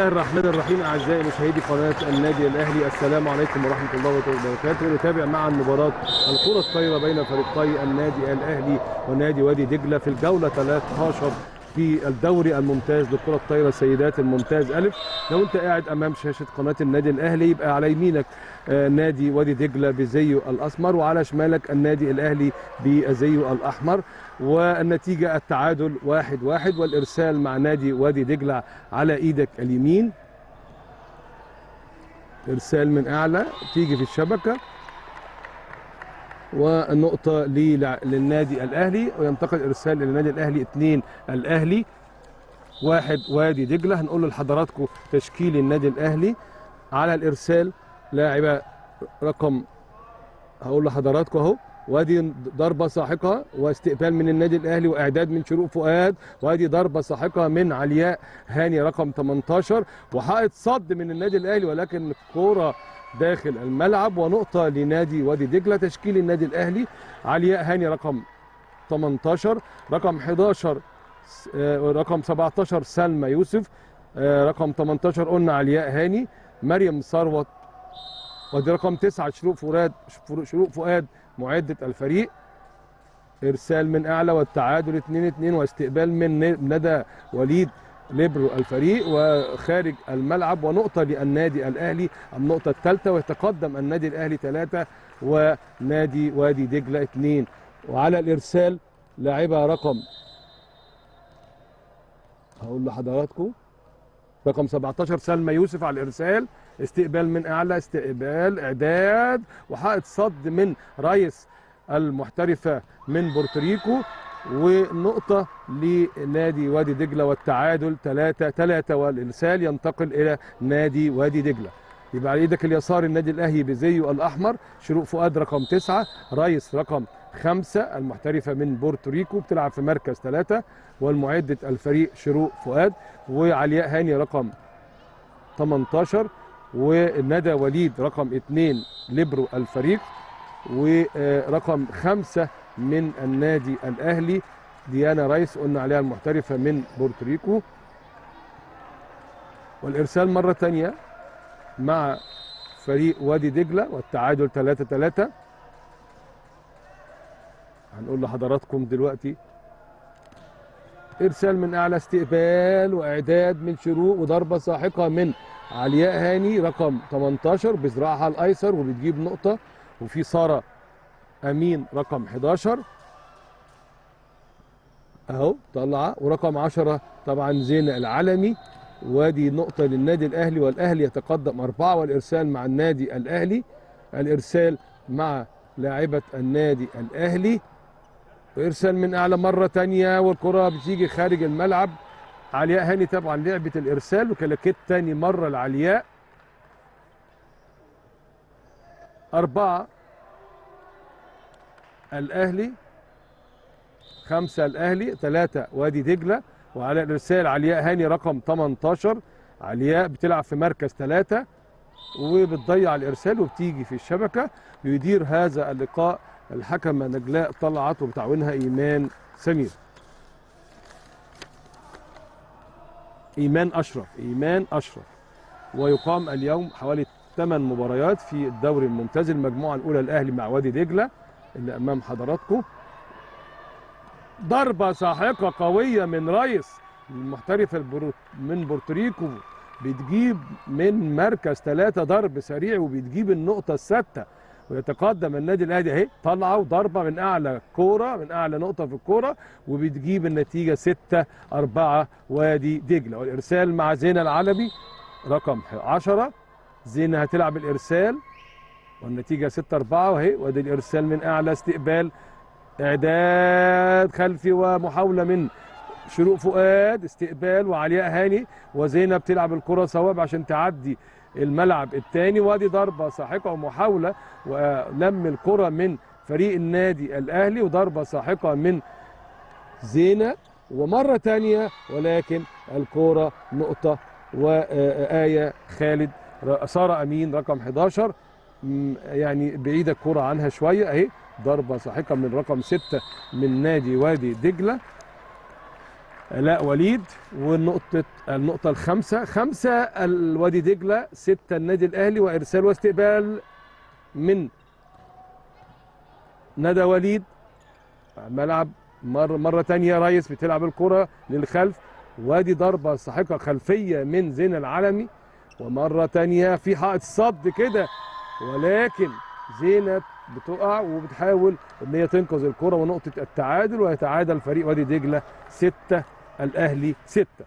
الله الرحمن الرحيم اعزائي مشاهدي قناه النادي الاهلي السلام عليكم ورحمه الله وبركاته نتابع معا مباراه الكره الطايره بين فريقي النادي الاهلي ونادي وادي دجله في الجوله 13 في الدوري الممتاز للكره الطايره سيدات الممتاز الف لو انت قاعد امام شاشه قناه النادي الاهلي يبقى على يمينك آه، نادي وادي دجله بزيه الاسمر وعلى شمالك النادي الاهلي بزيه الاحمر والنتيجه التعادل واحد واحد والارسال مع نادي وادي دجله على ايدك اليمين ارسال من اعلى تيجي في الشبكه والنقطة للع- للنادي الأهلي وينتقل إرسال للنادي الأهلي اثنين الأهلي واحد وادي دجلة هنقول لحضراتكم تشكيل النادي الأهلي على الإرسال لاعبة رقم هقول لحضراتكم أهو وادي ضربة ساحقة واستقبال من النادي الأهلي وإعداد من شروق فؤاد وادي ضربة ساحقة من علياء هاني رقم 18 وحائط صد من النادي الأهلي ولكن الكورة داخل الملعب ونقطة لنادي وادي دجلة تشكيل النادي الأهلي علياء هاني رقم 18 رقم 11 س- آه، رقم 17 سلمى يوسف آه، رقم 18 قلنا علياء هاني مريم ثروت ودي رقم 9 شروق فؤاد شروق فؤاد معدة الفريق ارسال من اعلى والتعادل 2 2 واستقبال من ن- ندى وليد ليبرو الفريق وخارج الملعب ونقطة للنادي الأهلي النقطة الثالثة ويتقدم النادي الأهلي ثلاثة ونادي وادي دجلة اثنين وعلى الإرسال لاعبة رقم هقول لحضراتكم رقم 17 سلمى يوسف على الإرسال استقبال من أعلى استقبال إعداد وحائط صد من رئيس المحترفة من بورتوريكو ونقطة لنادي وادي دجلة والتعادل 3 3 والإرسال ينتقل إلى نادي وادي دجلة يبقى على ايدك اليسار النادي الاهلي بزيه الاحمر شروق فؤاد رقم تسعة ريس رقم خمسة المحترفة من بورتوريكو بتلعب في مركز ثلاثة والمعدة الفريق شروق فؤاد وعلياء هاني رقم 18 وندى وليد رقم اثنين ليبرو الفريق ورقم خمسة من النادي الأهلي ديانا رايس قلنا عليها المحترفة من بورتوريكو والإرسال مرة تانية مع فريق وادي دجلة والتعادل 3 3 هنقول لحضراتكم دلوقتي إرسال من أعلى استقبال وإعداد من شروق وضربة ساحقة من علياء هاني رقم 18 بذراعها الأيسر وبتجيب نقطة وفي سارة امين رقم 11 اهو طلع ورقم 10 طبعا زين العلمي وادي نقطة للنادي الأهلي والأهلي يتقدم أربعة والإرسال مع النادي الأهلي الإرسال مع لاعبة النادي الأهلي وإرسال من أعلى مرة تانية والكرة بتيجي خارج الملعب علياء هاني طبعا لعبة الإرسال وكلاكيت تاني مرة لعلياء أربعة الأهلي خمسة الأهلي ثلاثة وادي دجلة وعلى الإرسال علياء هاني رقم 18 علياء بتلعب في مركز ثلاثة وبتضيع الإرسال وبتيجي في الشبكة يدير هذا اللقاء الحكمة نجلاء طلعت وبتعاونها إيمان سمير إيمان أشرف إيمان أشرف ويقام اليوم حوالي 8 مباريات في الدوري الممتاز المجموعة الأولى الأهلي مع وادي دجلة اللي أمام حضراتكم ضربة ساحقة قوية من ريس المحترف البرو من بورتوريكو بتجيب من مركز ثلاثة ضرب سريع وبتجيب النقطة السادسة ويتقدم النادي الاهلي اهي طالعه وضربه من اعلى كوره من اعلى نقطه في الكوره وبتجيب النتيجه 6 4 وادي دجله والارسال مع زينه العلبي رقم 10 زينه هتلعب الارسال والنتيجه 6 4 وهي وادي الارسال من اعلى استقبال اعداد خلفي ومحاوله من شروق فؤاد استقبال وعلياء هاني وزينب تلعب الكره صواب عشان تعدي الملعب الثاني وادي ضربه ساحقه ومحاوله ولم الكره من فريق النادي الاهلي وضربه ساحقه من زينه ومره ثانيه ولكن الكره نقطه وآية خالد سارة أمين رقم 11 م- يعني بعيدة الكرة عنها شوية أهي ضربة ساحقة من رقم 6 من نادي وادي دجلة لا وليد والنقطة النقطة الخامسة خمسة الوادي دجلة ستة النادي الأهلي وإرسال واستقبال من ندى وليد ملعب مرة مرة تانية ريس بتلعب الكرة للخلف وادي ضربة ساحقة خلفية من زين العالمي ومرة تانية في حائط صد كده ولكن زينب بتقع وبتحاول ان هي تنقذ الكرة ونقطة التعادل ويتعادل فريق وادي دجلة ستة الاهلي ستة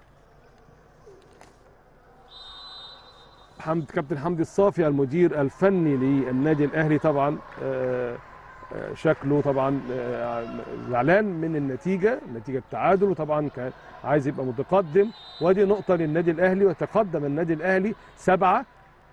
حمد كابتن حمدي الصافي المدير الفني للنادي الاهلي طبعا آه، آه، شكله طبعا آه، زعلان من النتيجه نتيجه التعادل وطبعا كان عايز يبقى متقدم ودي نقطه للنادي الاهلي وتقدم النادي الاهلي سبعه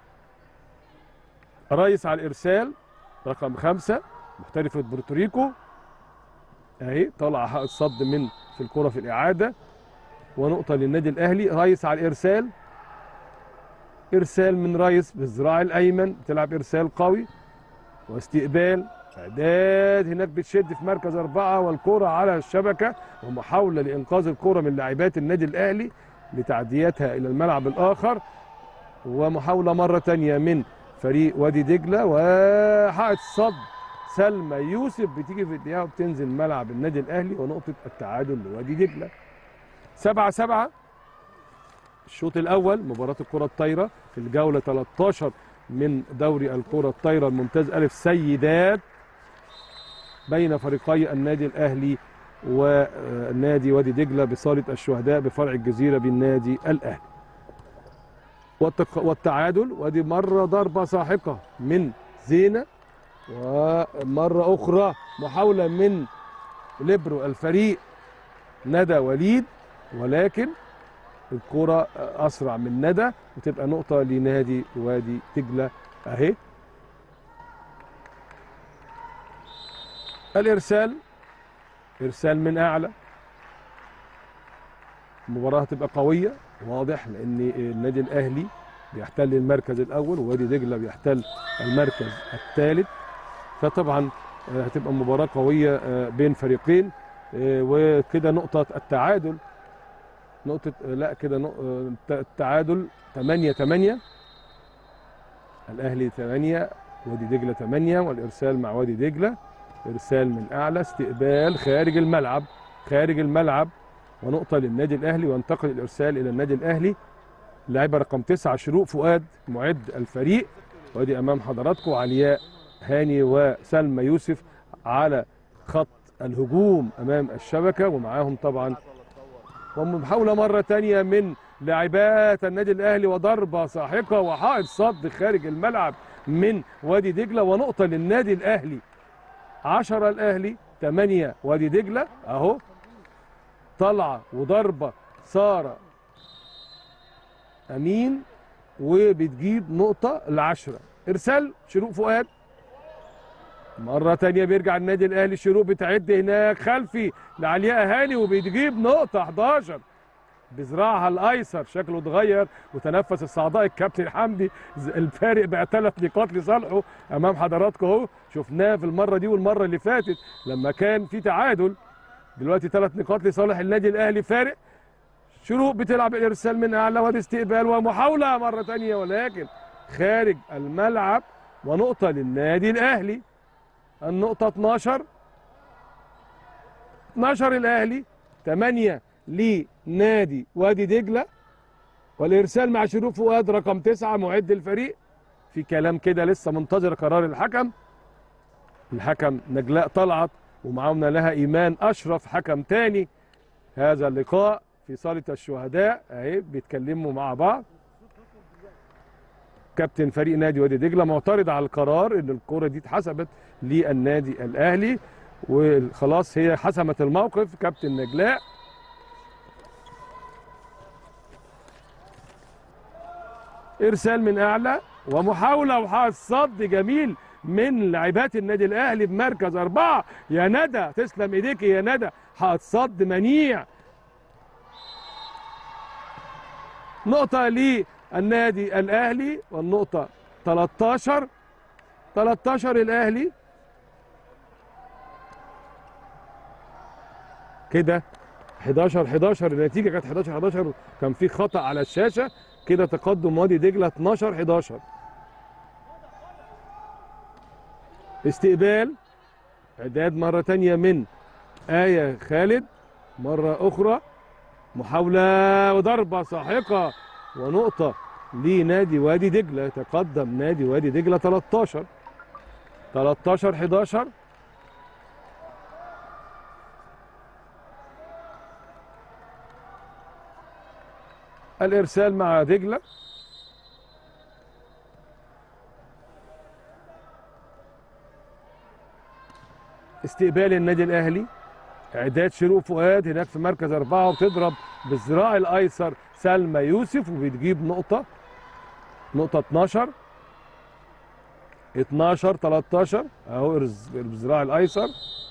رايس على الارسال رقم خمسه محترفه بورتوريكو اهي طلع حق الصد من في الكره في الاعاده ونقطه للنادي الاهلي رايس على الارسال ارسال من رايس بالذراع الايمن بتلعب ارسال قوي واستقبال اعداد هناك بتشد في مركز اربعه والكره على الشبكه ومحاوله لانقاذ الكره من لاعبات النادي الاهلي لتعديتها الى الملعب الاخر ومحاوله مره تانية من فريق وادي دجله وحائط صد سلمى يوسف بتيجي في الدقيقه وبتنزل ملعب النادي الاهلي ونقطه التعادل لوادي دجله سبعة سبعة الشوط الاول مباراه الكره الطايره في الجوله 13 من دوري الكره الطايره الممتاز الف سيدات بين فريقي النادي الاهلي ونادي وادي دجله بصاله الشهداء بفرع الجزيره بالنادي الاهلي والتق- والتعادل ودي مره ضربه ساحقه من زينه ومره اخرى محاوله من ليبرو الفريق ندى وليد ولكن الكرة أسرع من ندى وتبقى نقطة لنادي وادي دجلة أهي الإرسال إرسال من أعلى المباراة هتبقى قوية واضح لأن النادي الأهلي بيحتل المركز الأول ووادي دجلة بيحتل المركز الثالث فطبعا آه، هتبقى مباراة قوية آه، بين فريقين آه، وكده نقطة التعادل نقطة لا كده نق- آه، التعادل 8 8 الأهلي 8 وادي دجلة 8 والإرسال مع وادي دجلة إرسال من أعلى استقبال خارج الملعب خارج الملعب ونقطة للنادي الأهلي وينتقل الإرسال إلى النادي الأهلي لاعبة رقم 9 شروق فؤاد معد الفريق وادي أمام حضراتكم علياء هاني وسلمى يوسف على خط الهجوم أمام الشبكة ومعاهم طبعا ومحاولة مرة تانية من لاعبات النادي الأهلي وضربة ساحقة وحائط صد خارج الملعب من وادي دجلة ونقطة للنادي الأهلي عشرة الأهلي ثمانية وادي دجلة أهو طلعة وضربة سارة أمين وبتجيب نقطة العشرة إرسال شروق فؤاد مرة تانية بيرجع النادي الأهلي شروق بتعد هناك خلفي لعلياء هاني وبتجيب نقطة 11 بذراعها الأيسر شكله اتغير وتنفس الصعداء الكابتن حمدي ز- الفارق بقى ثلاث نقاط لصالحه أمام حضراتكم أهو شفناه في المرة دي والمرة اللي فاتت لما كان في تعادل دلوقتي ثلاث نقاط لصالح النادي الأهلي فارق شروق بتلعب الإرسال من أعلى وادي استقبال ومحاولة مرة تانية ولكن خارج الملعب ونقطة للنادي الأهلي النقطة 12 12 الأهلي 8 لنادي وادي دجلة والإرسال مع شروق فؤاد رقم 9 معد الفريق في كلام كده لسه منتظر قرار الحكم الحكم نجلاء طلعت ومعاونا لها إيمان أشرف حكم تاني هذا اللقاء في صالة الشهداء أهي بيتكلموا مع بعض كابتن فريق نادي وادي دجله معترض على القرار ان الكره دي اتحسبت للنادي الاهلي وخلاص هي حسمت الموقف كابتن نجلاء ارسال من اعلى ومحاوله وحائط صد جميل من لاعبات النادي الاهلي بمركز اربعه يا ندى تسلم ايديك يا ندى حائط صد منيع نقطة للنادي الأهلي والنقطة 13 13 الأهلي كده 11 11 النتيجه كانت 11 11 كان في خطا على الشاشه كده تقدم وادي دجله 12 11 استقبال اعداد مره تانية من ايه خالد مره اخرى محاوله وضربه ساحقه ونقطه لنادي وادي دجله يتقدم نادي وادي دجله 13 13 11 الارسال مع دجله استقبال النادي الاهلي اعداد شروق فؤاد هناك في مركز اربعه وبتضرب بالذراع الايسر سلمى يوسف وبتجيب نقطه نقطه 12 12 13 اهو إرز- بالذراع الايسر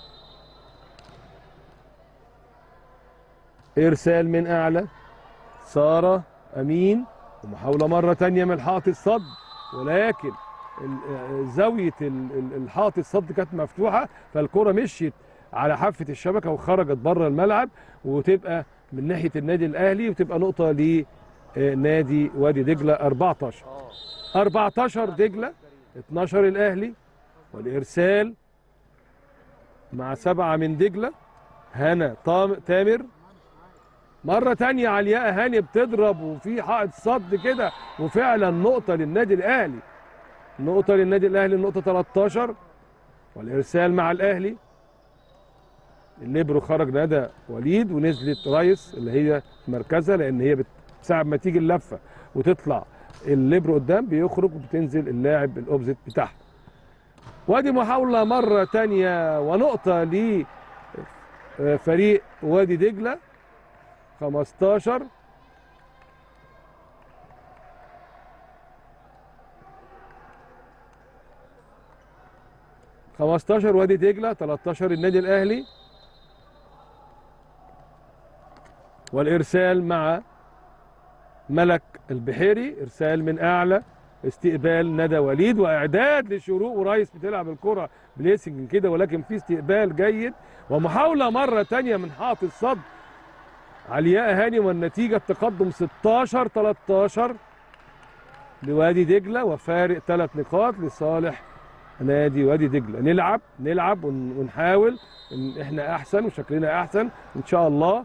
ارسال من اعلى ساره امين ومحاوله مره تانية من حائط الصد ولكن ال- زاويه ال- ال- الحائط الصد كانت مفتوحه فالكره مشيت على حافه الشبكه وخرجت بره الملعب وتبقى من ناحيه النادي الاهلي وتبقى نقطه لنادي وادي دجله 14 14 دجله 12 الاهلي والارسال مع سبعه من دجله هنا طام تامر مرة تانية علياء هاني بتضرب وفي حائط صد كده وفعلا نقطة للنادي الأهلي نقطة للنادي الأهلي النقطة 13 والإرسال مع الأهلي الليبرو خرج ندى وليد ونزلت رايس اللي هي مركزها لأن هي بت- ساعة ما تيجي اللفة وتطلع الليبرو قدام بيخرج وبتنزل اللاعب الأوبزيت بتاعها وادي محاولة مرة تانية ونقطة لفريق وادي دجلة 15 15 وادي دجله 13 النادي الاهلي والارسال مع ملك البحيري ارسال من اعلى استقبال ندى وليد واعداد لشروق ورايس بتلعب الكره بليسنج كده ولكن في استقبال جيد ومحاوله مره تانية من حائط الصد علياء هاني والنتيجه التقدم 16 13 لوادي دجله وفارق ثلاث نقاط لصالح نادي وادي دجله نلعب نلعب ون- ونحاول ان احنا احسن وشكلنا احسن ان شاء الله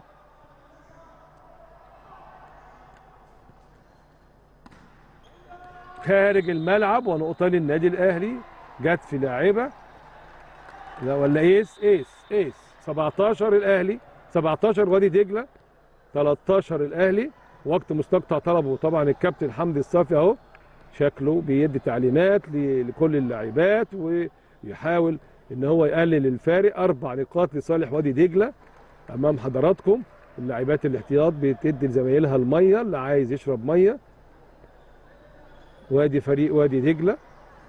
خارج الملعب ونقطه للنادي الاهلي جت في لاعبه لا ولا ايس ايس ايس 17 الاهلي 17 وادي دجله 13 الاهلي وقت مستقطع طلبه طبعا الكابتن حمدي الصافي اهو شكله بيدي تعليمات ل- لكل اللاعبات ويحاول ان هو يقلل الفارق اربع نقاط لصالح وادي دجله امام حضراتكم اللاعبات الاحتياط بتدي لزمايلها الميه اللي عايز يشرب ميه وادي فريق وادي دجله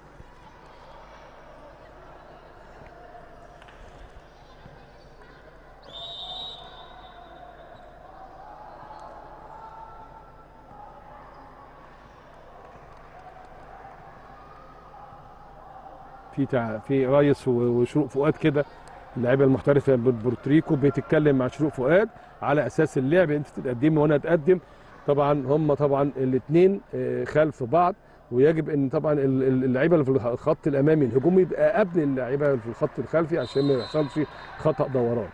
في تع... في رايس و- وشروق فؤاد كده اللعيبه المحترفه بورتريكو بتتكلم مع شروق فؤاد على اساس اللعب انت تتقدمي وانا اتقدم طبعا هم طبعا الاثنين خلف بعض ويجب ان طبعا ال- ال- اللعيبه اللي في الخط الامامي الهجومي يبقى قبل اللعيبه اللي في الخط الخلفي عشان ما يحصلش خطا دوران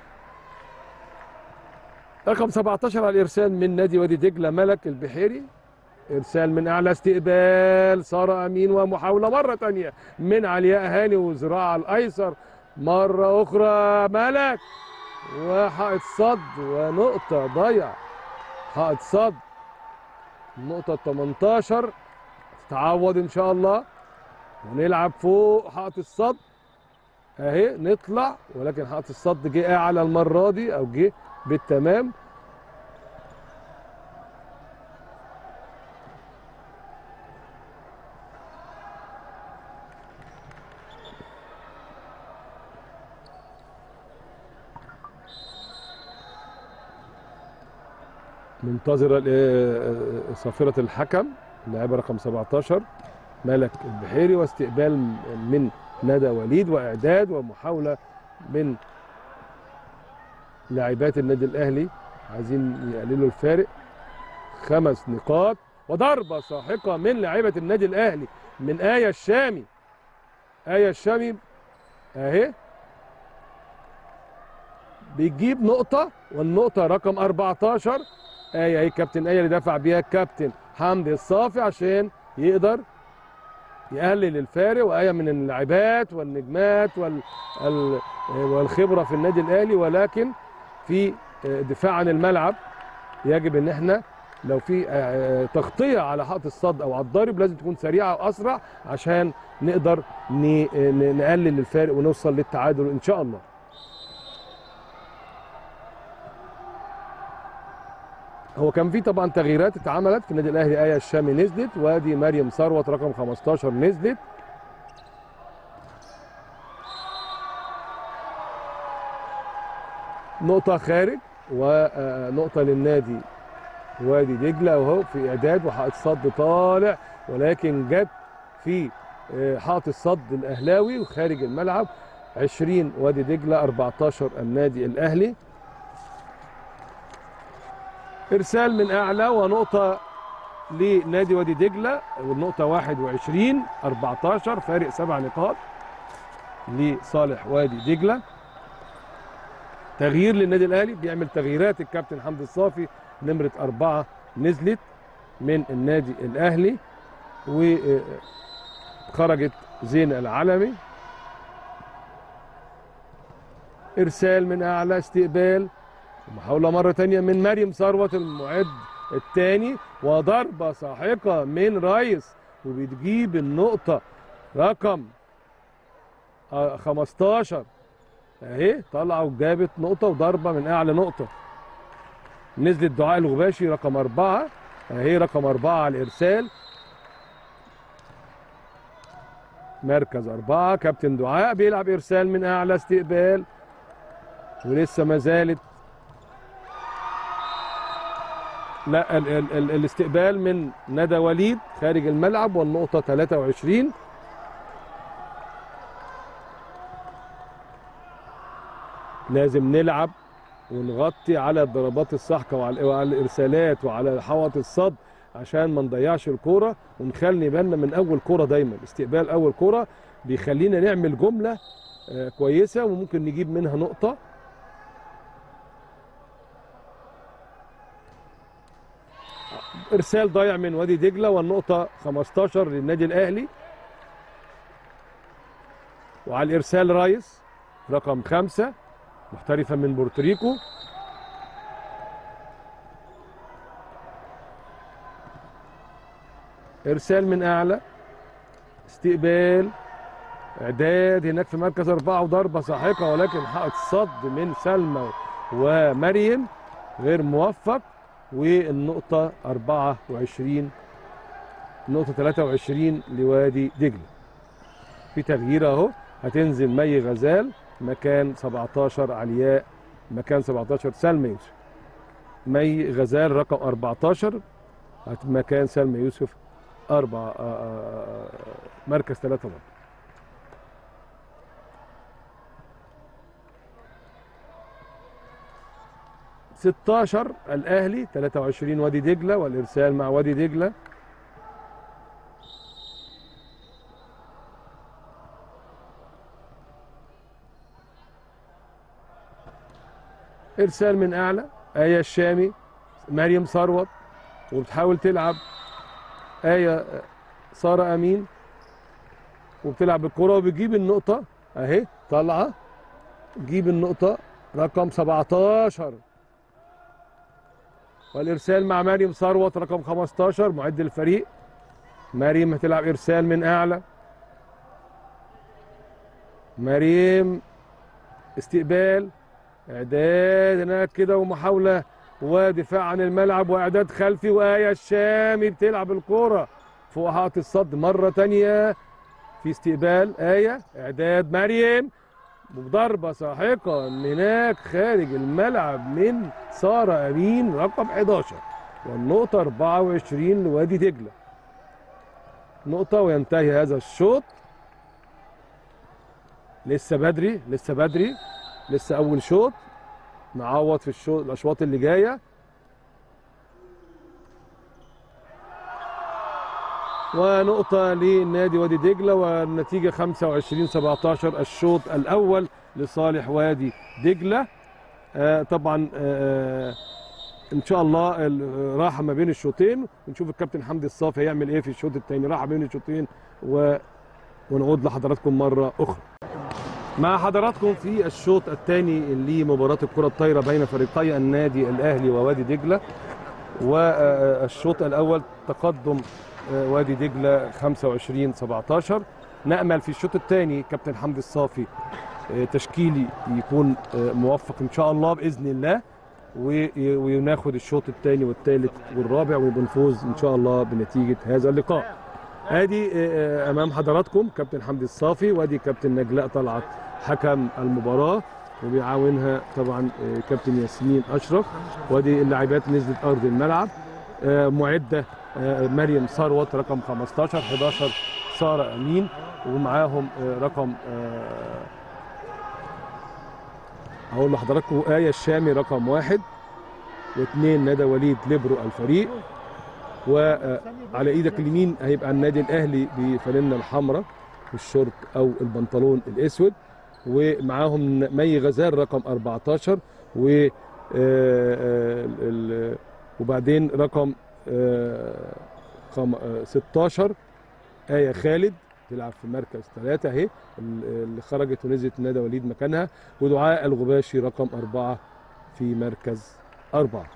رقم 17 على الارسال من نادي وادي دجله ملك البحيري ارسال من اعلى استقبال ساره امين ومحاوله مره تانية من علياء هاني وذراع الايسر مره اخرى ملك وحائط صد ونقطه ضيع حائط صد النقطه 18 تتعوض ان شاء الله ونلعب فوق حائط الصد اهي نطلع ولكن حائط الصد جه اعلى المره دي او جه بالتمام منتظرة ال- صافرة الحكم اللاعبة رقم 17 ملك البحيري واستقبال من ندى وليد وإعداد ومحاولة من لاعبات النادي الاهلي عايزين يقللوا الفارق خمس نقاط وضربه ساحقه من لاعبه النادي الاهلي من ايه الشامي ايه الشامي اهي بيجيب نقطة والنقطة رقم 14 آية هي كابتن آية اللي دفع بيها الكابتن حمدي الصافي عشان يقدر يقلل الفارق وآية من اللاعبات والنجمات وال ال- والخبرة في النادي الأهلي ولكن في دفاع عن الملعب يجب ان احنا لو في آه، تغطية على حائط الصد او على الضارب لازم تكون سريعة واسرع عشان نقدر ن- ن- نقلل الفارق ونوصل للتعادل ان شاء الله هو كان في طبعا تغييرات اتعملت في النادي الاهلي ايه الشامي نزلت وادي مريم ثروت رقم 15 نزلت نقطة خارج ونقطة للنادي وادي دجلة وهو في إعداد وحائط صد طالع ولكن جت في آه، حائط الصد الأهلاوي وخارج الملعب 20 وادي دجلة 14 النادي الأهلي إرسال من أعلى ونقطة لنادي وادي دجلة والنقطة 21 14 فارق سبع نقاط لصالح وادي دجلة تغيير للنادي الاهلي بيعمل تغييرات الكابتن حمدي الصافي نمره اربعه نزلت من النادي الاهلي وخرجت زين العلمي ارسال من اعلى استقبال محاوله مره تانية من مريم ثروت المعد الثاني وضربه ساحقه من رايس وبتجيب النقطه رقم آه، 15 اهي طالعه وجابت نقطه وضربه من اعلى نقطه نزلت دعاء الغباشي رقم اربعه اهي رقم اربعه على الارسال مركز اربعه كابتن دعاء بيلعب ارسال من اعلى استقبال ولسه ما زالت لا ال ال ال الاستقبال من ندى وليد خارج الملعب والنقطه 23 لازم نلعب ونغطي على الضربات السحقه وعلى وعلى الارسالات وعلى حوط الصد عشان ما نضيعش الكوره ونخلي بالنا من اول كوره دايما استقبال اول كوره بيخلينا نعمل جمله آه، كويسه وممكن نجيب منها نقطه ارسال ضايع من وادي دجله والنقطه 15 للنادي الاهلي وعلى الارسال رايس رقم خمسة محترفة من بورتوريكو ارسال من اعلى استقبال اعداد هناك في مركز اربعه وضربه ساحقه ولكن حائط صد من سلمى ومريم غير موفق والنقطه 24 نقطه 23 لوادي دجله في تغيير اهو هتنزل مي غزال مكان 17 علياء مكان 17 سلمى يوسف مي غزال رقم 14 هت- مكان سلمى يوسف أربعة آه، آه، آه، مركز ثلاثة برضه ستاشر الأهلي 23 وادي دجلة والإرسال مع وادي دجلة ارسال من اعلى ايه الشامي مريم ثروت وبتحاول تلعب ايه ساره امين وبتلعب الكره وبتجيب النقطه اهي طالعه تجيب النقطه رقم 17 والارسال مع مريم ثروت رقم 15 معد الفريق مريم هتلعب ارسال من اعلى مريم استقبال اعداد هناك كده ومحاوله ودفاع عن الملعب واعداد خلفي وايه الشامي بتلعب الكوره فوق حائط الصد مره تانية في استقبال ايه اعداد مريم وضربه ساحقه من هناك خارج الملعب من ساره امين رقم 11 والنقطه 24 لوادي دجله نقطه وينتهي هذا الشوط لسه بدري لسه بدري لسه اول شوط نعوض في الشوط الاشواط اللي جايه ونقطة لنادي وادي دجلة والنتيجة 25 17 الشوط الأول لصالح وادي دجلة آه طبعا آه ان شاء الله ال- راحه ما بين الشوطين ونشوف الكابتن حمدي الصافي هيعمل ايه في الشوط الثاني راحه بين الشوطين و... ونعود لحضراتكم مره اخرى مع حضراتكم في الشوط الثاني لمباراه الكره الطايره بين فريقي النادي الاهلي ووادي دجله والشوط الاول تقدم آه، وادي دجله 25 17 نامل في الشوط الثاني كابتن حمدي الصافي آه، تشكيلي يكون آه، موفق ان شاء الله باذن الله وي- وناخد الشوط الثاني والثالث والرابع وبنفوز ان شاء الله بنتيجه هذا اللقاء. ادي آه، امام حضراتكم كابتن حمدي الصافي وادي كابتن نجلاء طلعت حكم المباراه وبيعاونها طبعا آه، كابتن ياسمين اشرف وادي اللاعبات نزلت ارض الملعب آه، معده آه، مريم ثروت رقم 15 11 ساره امين ومعاهم آه، رقم آه، هقول لحضراتكم آية الشامي رقم واحد واثنين ندى وليد ليبرو الفريق وعلى ايدك اليمين هيبقى النادي الاهلي بفانلة الحمراء الشورت او البنطلون الاسود ومعاهم مي غزال رقم 14 و آه، آه، ال- وبعدين رقم آه، خم- آه، 16 آية خالد تلعب في مركز ثلاثة اهي اللي خرجت ونزلت ندى وليد مكانها ودعاء الغباشي رقم أربعة في مركز أربعة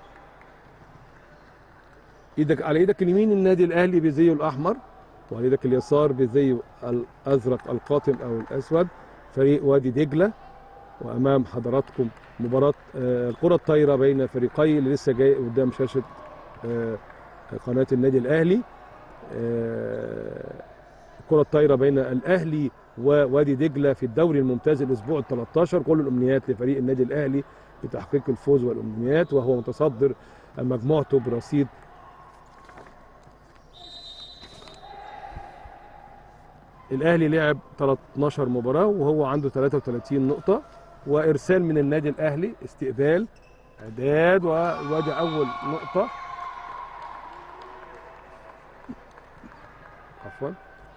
ايدك على ايدك اليمين النادي الاهلي بزيه الاحمر وعلى ايدك اليسار بزيه الازرق القاتم او الاسود فريق وادي دجله وامام حضراتكم مباراه آه، الكره الطايره بين فريقي اللي لسه جاي قدام شاشه آه، قناه النادي الاهلي آه، الكره الطايره بين الاهلي ووادي دجله في الدوري الممتاز الاسبوع ال 13 كل الامنيات لفريق النادي الاهلي بتحقيق الفوز والامنيات وهو متصدر مجموعته برصيد الاهلي لعب 13 مباراه وهو عنده 33 نقطه وارسال من النادي الاهلي استقبال اعداد و- وادي اول نقطه عفوا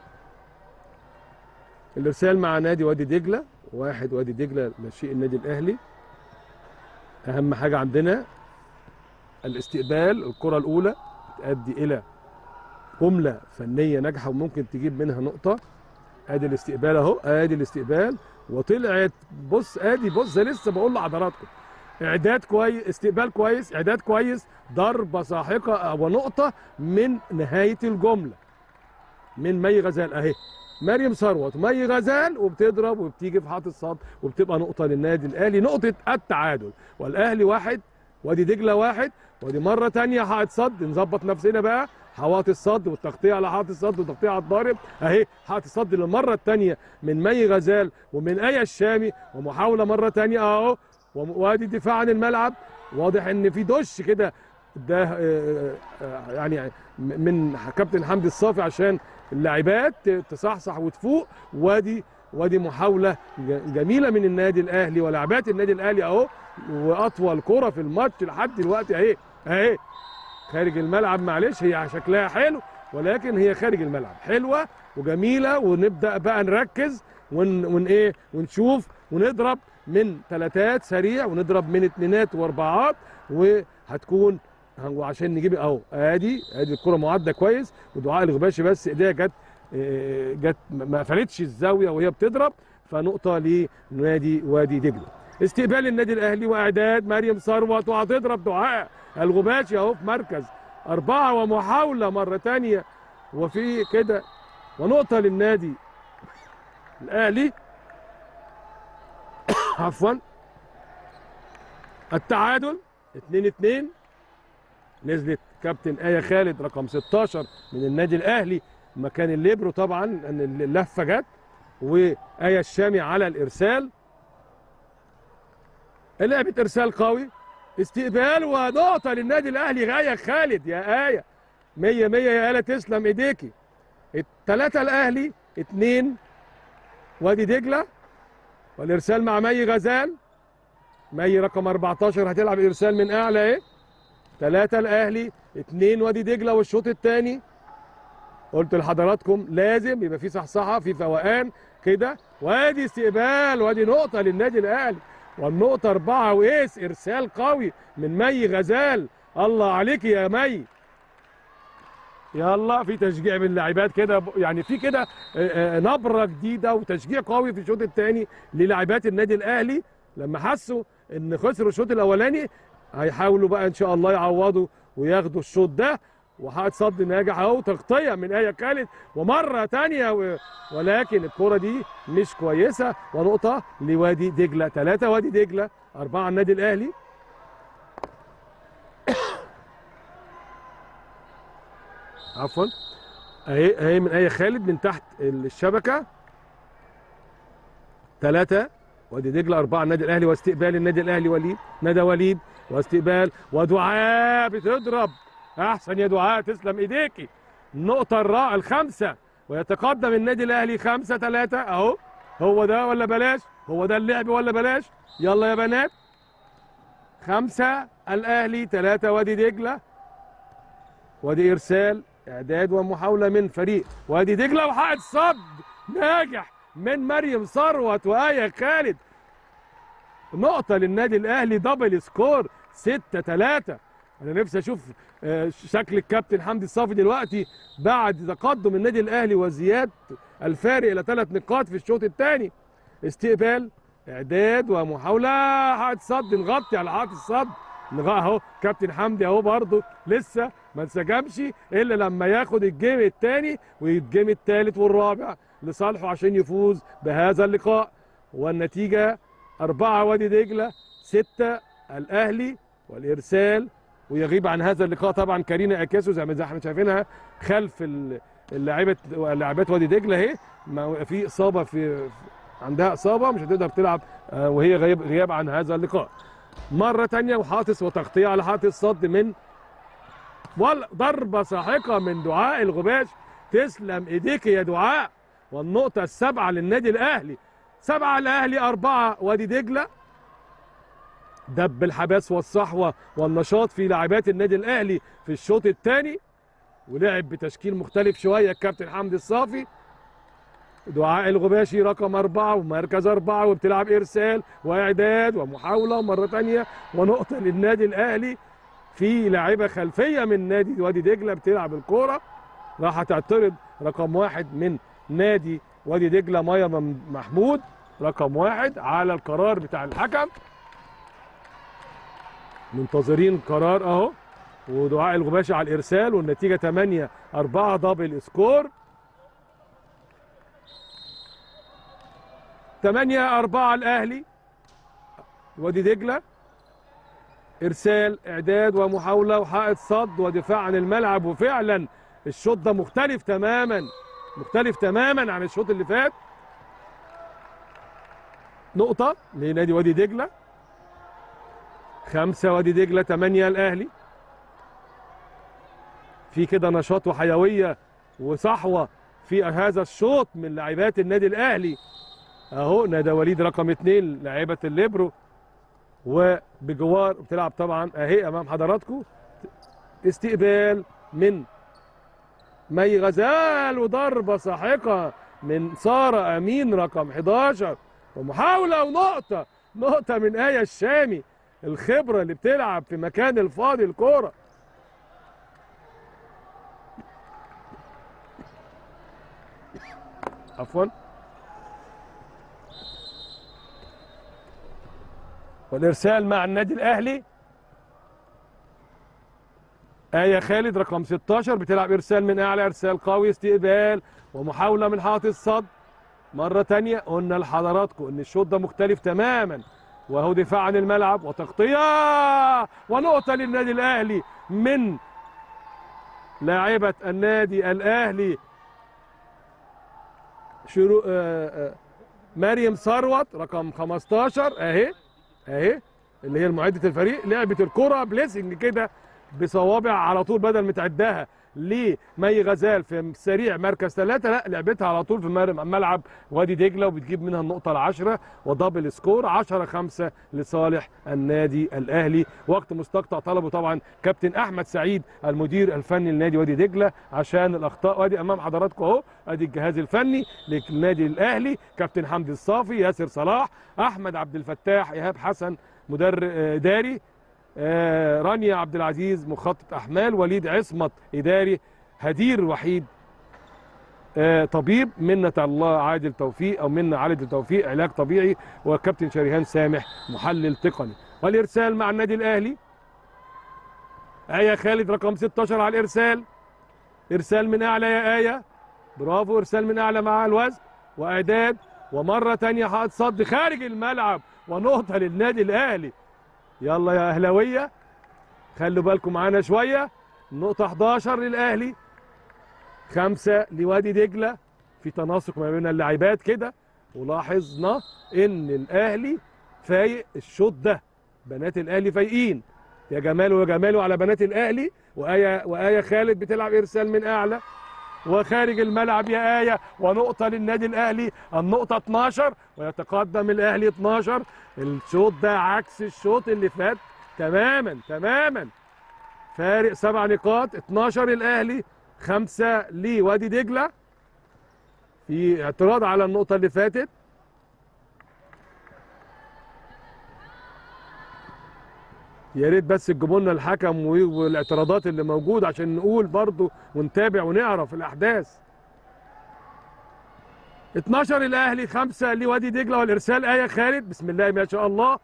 الارسال مع نادي وادي دجله واحد وادي دجله ناشئ النادي الاهلي اهم حاجه عندنا الاستقبال الكره الاولى تؤدي الى جمله فنيه ناجحه وممكن تجيب منها نقطه ادي الاستقبال اهو ادي الاستقبال وطلعت بص ادي بص ده لسه بقول لحضراتكم اعداد كويس استقبال كويس اعداد كويس ضربه ساحقه ونقطه من نهايه الجمله من مي غزال اهي مريم ثروت مي غزال وبتضرب وبتيجي في حائط الصد وبتبقى نقطه للنادي الاهلي نقطه التعادل والاهلي واحد وادي دجله واحد ودي مره تانية حائط صد نظبط نفسنا بقى حوائط الصد والتغطيه على حائط الصد والتغطيه على الضارب اهي حائط الصد للمره الثانيه من مي غزال ومن ايه الشامي ومحاوله مره ثانيه اهو وم- وادي الدفاع عن الملعب واضح ان في دش كده ده آه، آه، يعني م- من كابتن حمدي الصافي عشان اللاعبات تصحصح وتفوق وادي وادي محاوله ج- جميله من النادي الاهلي ولاعبات النادي الاهلي اهو واطول كره في الماتش لحد دلوقتي اهي اهي خارج الملعب معلش هي شكلها حلو ولكن هي خارج الملعب حلوه وجميله ونبدا بقى نركز ون, ون ايه ونشوف ونضرب من ثلاثات سريع ونضرب من اثنينات واربعات وهتكون وعشان نجيب اهو ادي ادي الكره معده كويس ودعاء الغباشي بس ايديها جت آه، جت ما قفلتش الزاويه وهي بتضرب فنقطه لنادي وادي دجله استقبال النادي الاهلي واعداد مريم ثروت وهتضرب دعاء الغباشي اهو في مركز اربعه ومحاوله مره ثانيه وفي كده ونقطه للنادي الاهلي عفوا التعادل 2 2 نزلت كابتن آية خالد رقم 16 من النادي الأهلي مكان الليبرو طبعا ان اللفة جت وآية الشامي على الإرسال لعبة إرسال قوي استقبال ونقطة للنادي الأهلي غاية خالد يا آية مية مية يا آلة تسلم إيديكي التلاتة الأهلي اتنين وادي دجلة والإرسال مع مي غزال مي رقم 14 هتلعب ارسال من اعلى اهي ثلاثة الاهلي اثنين وادي دجله والشوط الثاني قلت لحضراتكم لازم يبقى في صحصحه في فوقان كده وادي استقبال وادي نقطه للنادي الاهلي والنقطه اربعه وايس ارسال قوي من مي غزال الله عليك يا مي يلا في تشجيع من اللاعبات كده ب- يعني في كده آه، آه، نبره جديده وتشجيع قوي في الشوط الثاني للاعبات النادي الاهلي لما حسوا ان خسروا الشوط الاولاني هيحاولوا بقى ان شاء الله يعوضوا وياخدوا الشوط ده وحائط صد ناجح اهو تغطيه من ايه خالد ومره ثانيه و... ولكن الكره دي مش كويسه ونقطه لوادي دجله ثلاثه وادي دجله اربعه النادي الاهلي عفوا اهي اهي من ايه خالد من تحت الشبكه ثلاثه وادي دجله اربعه النادي الاهلي واستقبال النادي الاهلي وليد ندى وليد واستقبال ودعاء بتضرب احسن يا دعاء تسلم ايديكي النقطه الرائعه الخامسه ويتقدم النادي الاهلي خمسة ثلاثة اهو هو ده ولا بلاش هو ده اللعب ولا بلاش يلا يا بنات خمسة الاهلي ثلاثة وادي دجله وادي ارسال اعداد ومحاوله من فريق وادي دجله وحائط صد ناجح من مريم ثروت وايه خالد نقطه للنادي الاهلي دبل سكور 6 3 انا نفسي اشوف آه، شكل الكابتن حمدي الصافي دلوقتي بعد تقدم النادي الاهلي وزياده الفارق الى ثلاث نقاط في الشوط الثاني استقبال اعداد ومحاوله حائط صد نغطي على حائط الصد نغ- اهو كابتن حمدي اهو برضه لسه ما انسجمش الا لما ياخد الجيم الثاني والجيم الثالث والرابع لصالحه عشان يفوز بهذا اللقاء والنتيجه أربعة وادي دجله ستة الأهلي والإرسال ويغيب عن هذا اللقاء طبعا كارينا أكاسو زي ما زي احنا شايفينها خلف ال- اللاعبة لاعبات وادي دجله اهي ما- في إصابة في عندها إصابة مش هتقدر تلعب آه، وهي غياب غياب عن هذا اللقاء مرة تانية وحاطس وتغطية على حاطس صد من وضربة ساحقة من دعاء الغباش تسلم ايديك يا دعاء والنقطة السابعة للنادي الأهلي سبعة الأهلي أربعة وادي دجلة دب الحماس والصحوة والنشاط في لاعبات النادي الأهلي في الشوط الثاني ولعب بتشكيل مختلف شوية الكابتن حمدي الصافي دعاء الغباشي رقم أربعة ومركز أربعة وبتلعب إرسال وإعداد ومحاولة مرة تانية ونقطة للنادي الأهلي في لاعبة خلفية من نادي وادي دجلة بتلعب الكورة راح تعترض رقم واحد من نادي وادي دجلة مايا مم- محمود رقم واحد على القرار بتاع الحكم منتظرين قرار اهو ودعاء الغباشي على الارسال والنتيجه 8 4 دبل سكور 8 4 الاهلي وادي دجله ارسال اعداد ومحاوله وحائط صد ودفاع عن الملعب وفعلا الشوط ده مختلف تماما مختلف تماما عن الشوط اللي فات نقطة لنادي وادي دجلة خمسة وادي دجلة تمانية الأهلي في كده نشاط وحيوية وصحوة في هذا الشوط من لاعبات النادي الأهلي أهو ندى وليد رقم اتنين لاعبة الليبرو وبجوار بتلعب طبعا أهي أمام حضراتكم استقبال من مي غزال وضربة ساحقة من سارة أمين رقم 11 ومحاولة ونقطة نقطة من آية الشامي الخبرة اللي بتلعب في مكان الفاضي الكورة عفوا والإرسال مع النادي الأهلي آية خالد رقم 16 بتلعب إرسال من أعلى إرسال قوي استقبال ومحاولة من حائط الصد مرة تانية قلنا لحضراتكم إن الشوط ده مختلف تماما وهو دفاع عن الملعب وتغطية ونقطة للنادي الأهلي من لاعبة النادي الأهلي شرو... آه آه مريم ثروت رقم 15 أهي أهي اللي هي معدة الفريق لعبت الكرة بليسنج كده بصوابع على طول بدل ما تعدها لمي غزال في سريع مركز ثلاثة لا لعبتها على طول في مر- ملعب وادي دجله وبتجيب منها النقطه العشرة ودبل سكور 10 5 لصالح النادي الاهلي وقت مستقطع طلبه طبعا كابتن احمد سعيد المدير الفني لنادي وادي دجله عشان الاخطاء وادي امام حضراتكم اهو ادي الجهاز الفني للنادي الاهلي كابتن حمدي الصافي ياسر صلاح احمد عبد الفتاح ايهاب حسن مدرب آه، اداري آه، رانيا عبد العزيز مخطط احمال وليد عصمت اداري هدير وحيد آه، طبيب منة الله عادل توفيق او منة عادل توفيق علاج طبيعي وكابتن شريهان سامح محلل تقني والارسال مع النادي الاهلي آية خالد رقم 16 على الارسال ارسال من اعلى يا آية برافو ارسال من اعلى مع الوزن واعداد ومرة تانية حائط صد خارج الملعب ونقطة للنادي الاهلي يلا يا اهلاوية خلوا بالكم معانا شوية نقطة 11 للاهلي خمسة لوادي دجلة في تناسق ما بين اللاعبات كده ولاحظنا ان الاهلي فايق الشوط ده بنات الاهلي فايقين يا جمال ويا جمال على بنات الاهلي وآية وآية خالد بتلعب ارسال من اعلى وخارج الملعب يا آية ونقطة للنادي الأهلي النقطة 12 ويتقدم الأهلي 12 الشوط ده عكس الشوط اللي فات تماما تماما فارق سبع نقاط 12 الأهلي خمسة لوادي دجلة في اعتراض على النقطة اللي فاتت يا ريت بس تجيبوا لنا الحكم و- والاعتراضات اللي موجوده عشان نقول برضو ونتابع ونعرف الاحداث 12 الاهلي 5 لوادي دجله والارسال ايه خالد بسم الله ما شاء الله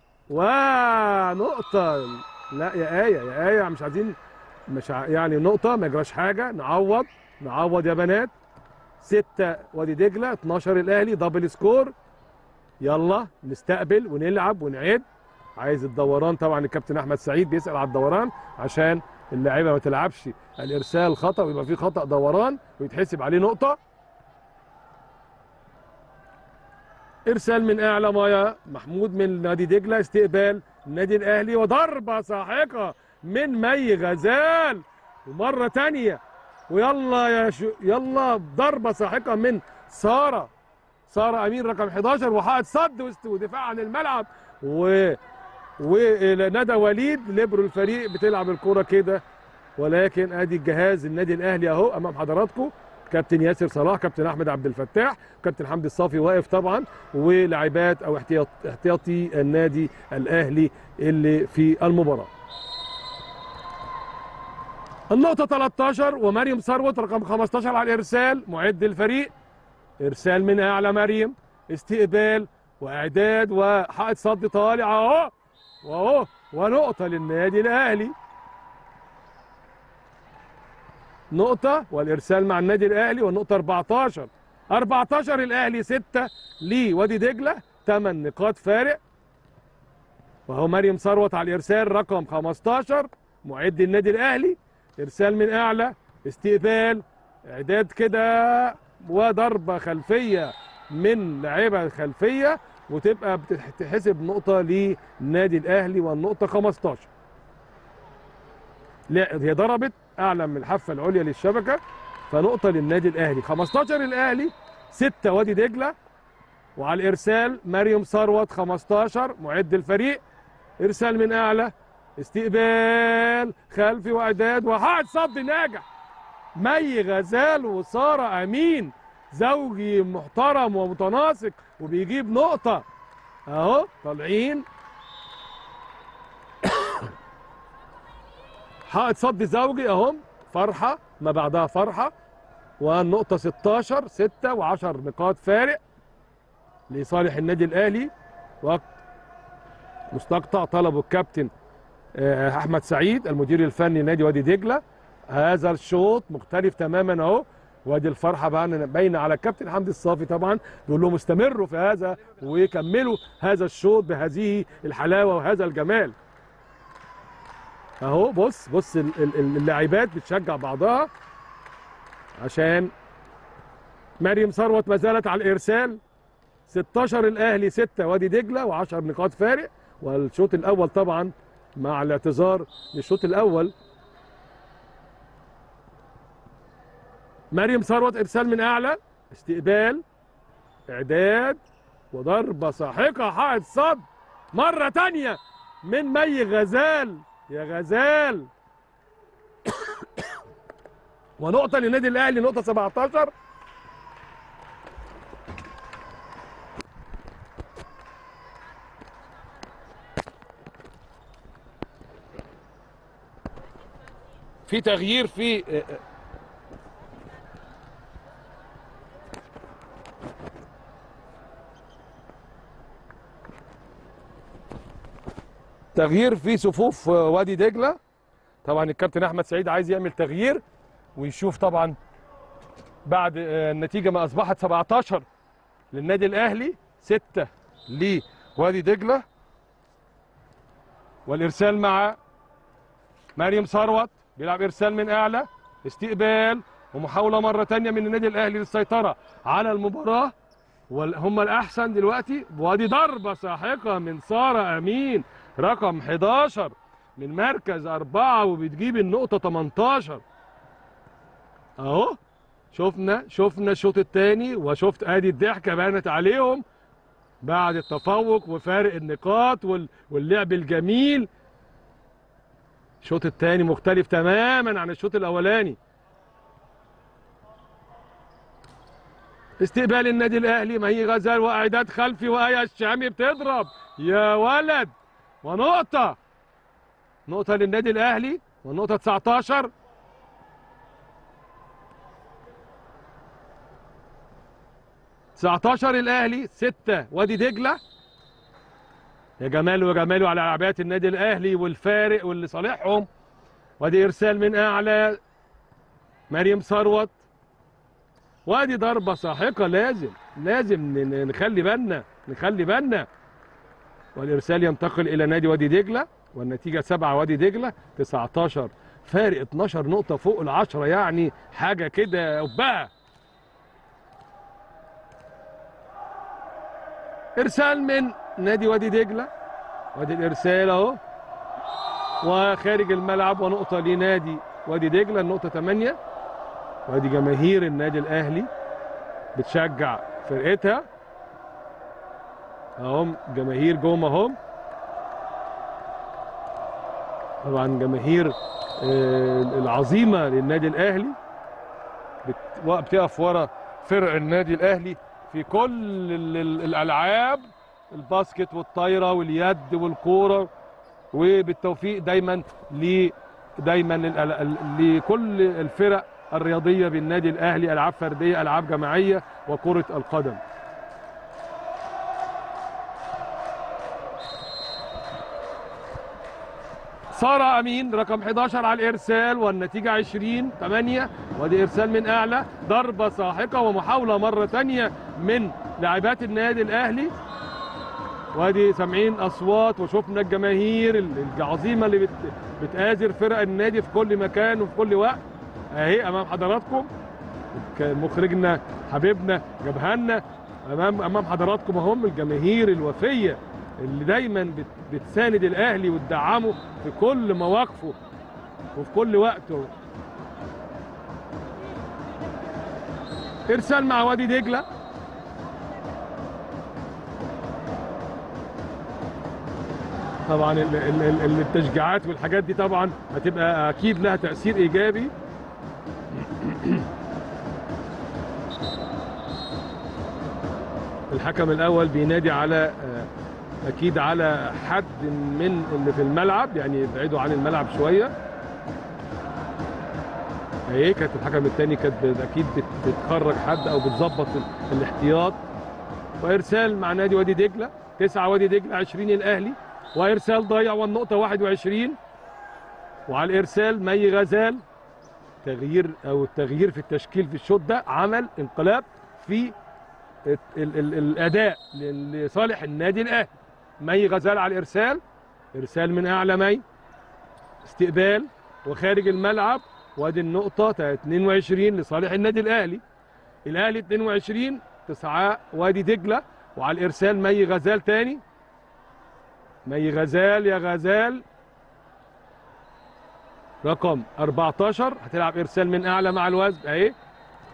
ونقطه لا يا ايه يا ايه مش عايزين مش ع- يعني نقطه ما يجراش حاجه نعوض نعوض يا بنات 6 وادي دجله 12 الاهلي دبل سكور يلا نستقبل ونلعب ونعد عايز الدوران طبعا الكابتن احمد سعيد بيسال على الدوران عشان اللاعيبه ما تلعبش الارسال خطا ويبقى في خطا دوران ويتحسب عليه نقطه ارسال من اعلى مايا محمود من نادي دجله استقبال النادي الاهلي وضربه ساحقه من مي غزال ومره تانية ويلا يا شو يلا ضربه ساحقه من ساره ساره امين رقم 11 وحائط صد وست- ودفاع عن الملعب و وندى وليد ليبرو الفريق بتلعب الكرة كده ولكن ادي الجهاز النادي الاهلي اهو امام حضراتكم كابتن ياسر صلاح كابتن احمد عبد الفتاح كابتن حمدي الصافي واقف طبعا ولاعبات او احتياط احتياطي النادي الاهلي اللي في المباراه النقطة 13 ومريم ثروت رقم 15 على الإرسال معد الفريق إرسال من أعلى مريم استقبال وإعداد وحائط صد طالع أهو وأهو ونقطة للنادي الأهلي نقطة والإرسال مع النادي الأهلي والنقطة 14 14 الأهلي 6 لوادي دجلة 8 نقاط فارق وهو مريم ثروت على الإرسال رقم 15 معد النادي الأهلي إرسال من أعلى استقبال إعداد كده وضربة خلفية من لاعبة خلفية وتبقى بتتحسب نقطة للنادي الأهلي والنقطة 15 لا هي ضربت أعلى من الحافة العليا للشبكة فنقطة للنادي الأهلي 15 الأهلي 6 وادي دجلة وعلى الإرسال مريم ثروت 15 معد الفريق إرسال من أعلى استقبال خلفي وإعداد وحائط صد ناجح مي غزال وسارة أمين زوجي محترم ومتناسق وبيجيب نقطة أهو طالعين حائط صد زوجي أهم فرحة ما بعدها فرحة والنقطة 16 6 و10 نقاط فارق لصالح النادي الأهلي وقت مستقطع طلبه الكابتن آه، احمد سعيد المدير الفني نادي وادي دجله هذا الشوط مختلف تماما اهو وادي الفرحه بقى باينه على الكابتن حمدي الصافي طبعا بيقول لهم استمروا في هذا وكملوا هذا الشوط بهذه الحلاوه وهذا الجمال اهو بص بص ال- ال- ال- اللاعبات بتشجع بعضها عشان مريم ثروت ما زالت على الارسال 16 الاهلي 6 وادي دجله و10 نقاط فارق والشوط الاول طبعا مع الاعتذار للشوط الاول مريم ثروت ارسال من اعلى استقبال اعداد وضربه ساحقه حائط صد مره تانية من مي غزال يا غزال ونقطه للنادي الاهلي نقطه 17 في تغيير في تغيير في صفوف وادي دجله طبعا الكابتن احمد سعيد عايز يعمل تغيير ويشوف طبعا بعد النتيجه ما اصبحت 17 للنادي الاهلي 6 لوادي دجله والارسال مع مريم ثروت بيلعب ارسال من اعلى استقبال ومحاوله مره تانية من النادي الاهلي للسيطره على المباراه وهم الاحسن دلوقتي وادي ضربه ساحقه من ساره امين رقم 11 من مركز أربعة وبتجيب النقطة 18 أهو شفنا شفنا الشوط الثاني وشفت ادي الضحكة بانت عليهم بعد التفوق وفارق النقاط وال- واللعب الجميل الشوط الثاني مختلف تماما عن الشوط الاولاني استقبال النادي الاهلي مهي غزال واعداد خلفي وايه الشامي بتضرب يا ولد ونقطه نقطه للنادي الاهلي والنقطه 19 19 الاهلي 6 وادي دجله يا جمال وجماله على لعبات النادي الاهلي والفارق واللي صالحهم وادي ارسال من اعلى مريم ثروت وادي ضربه ساحقه لازم لازم ن- نخلي بالنا نخلي بالنا والارسال ينتقل الى نادي وادي دجله والنتيجه 7 وادي دجله 19 فارق 12 نقطه فوق العشرة يعني حاجه كده قبها ارسال من نادي وادي دجله وادي الارسال اهو وخارج الملعب ونقطه لنادي وادي دجله النقطه 8 وادي جماهير النادي الاهلي بتشجع فرقتها اهم جماهير جم اهم طبعا جماهير آه، العظيمه للنادي الاهلي بت- بتقف ورا فرق النادي الاهلي في كل ال- ال- الالعاب الباسكت والطايره واليد والكوره وبالتوفيق دايما ل دايما ال- ال- لكل الفرق الرياضيه بالنادي الاهلي العاب فرديه العاب جماعيه وكره القدم سارة أمين رقم 11 على الإرسال والنتيجة 20 8 وادي إرسال من أعلى ضربة ساحقة ومحاولة مرة تانية من لاعبات النادي الأهلي وادي سامعين أصوات وشفنا الجماهير العظيمة اللي بت بتآزر فرق النادي في كل مكان وفي كل وقت أهي أمام حضراتكم كان مخرجنا حبيبنا جابها لنا امام امام حضراتكم اهم الجماهير الوفيه اللي دايما بت- بتساند الاهلي وتدعمه في كل مواقفه وفي كل وقته ارسال مع وادي دجله طبعا ال- ال- ال- التشجيعات والحاجات دي طبعا هتبقى اكيد لها تاثير ايجابي الحكم الاول بينادي على آه، اكيد على حد من اللي في الملعب يعني يبعدوا عن الملعب شويه اهي كانت الحكم الثاني كانت ب- اكيد بت- بتخرج حد او بتظبط ال- الاحتياط وارسال مع نادي وادي دجله 9 وادي دجله 20 الاهلي وارسال ضيع والنقطه 21 وعلى الارسال مي غزال تغيير او التغيير في التشكيل في الشوط ده عمل انقلاب في ال ال ال الاداء ل- لصالح النادي الاهلي مي غزال على الارسال ارسال من اعلى مي استقبال وخارج الملعب وادي النقطه 22 لصالح النادي الاهلي الاهلي 22 9 وادي دجله وعلى الارسال مي غزال تاني مي غزال يا غزال رقم 14 هتلعب ارسال من اعلى مع الوزن اهي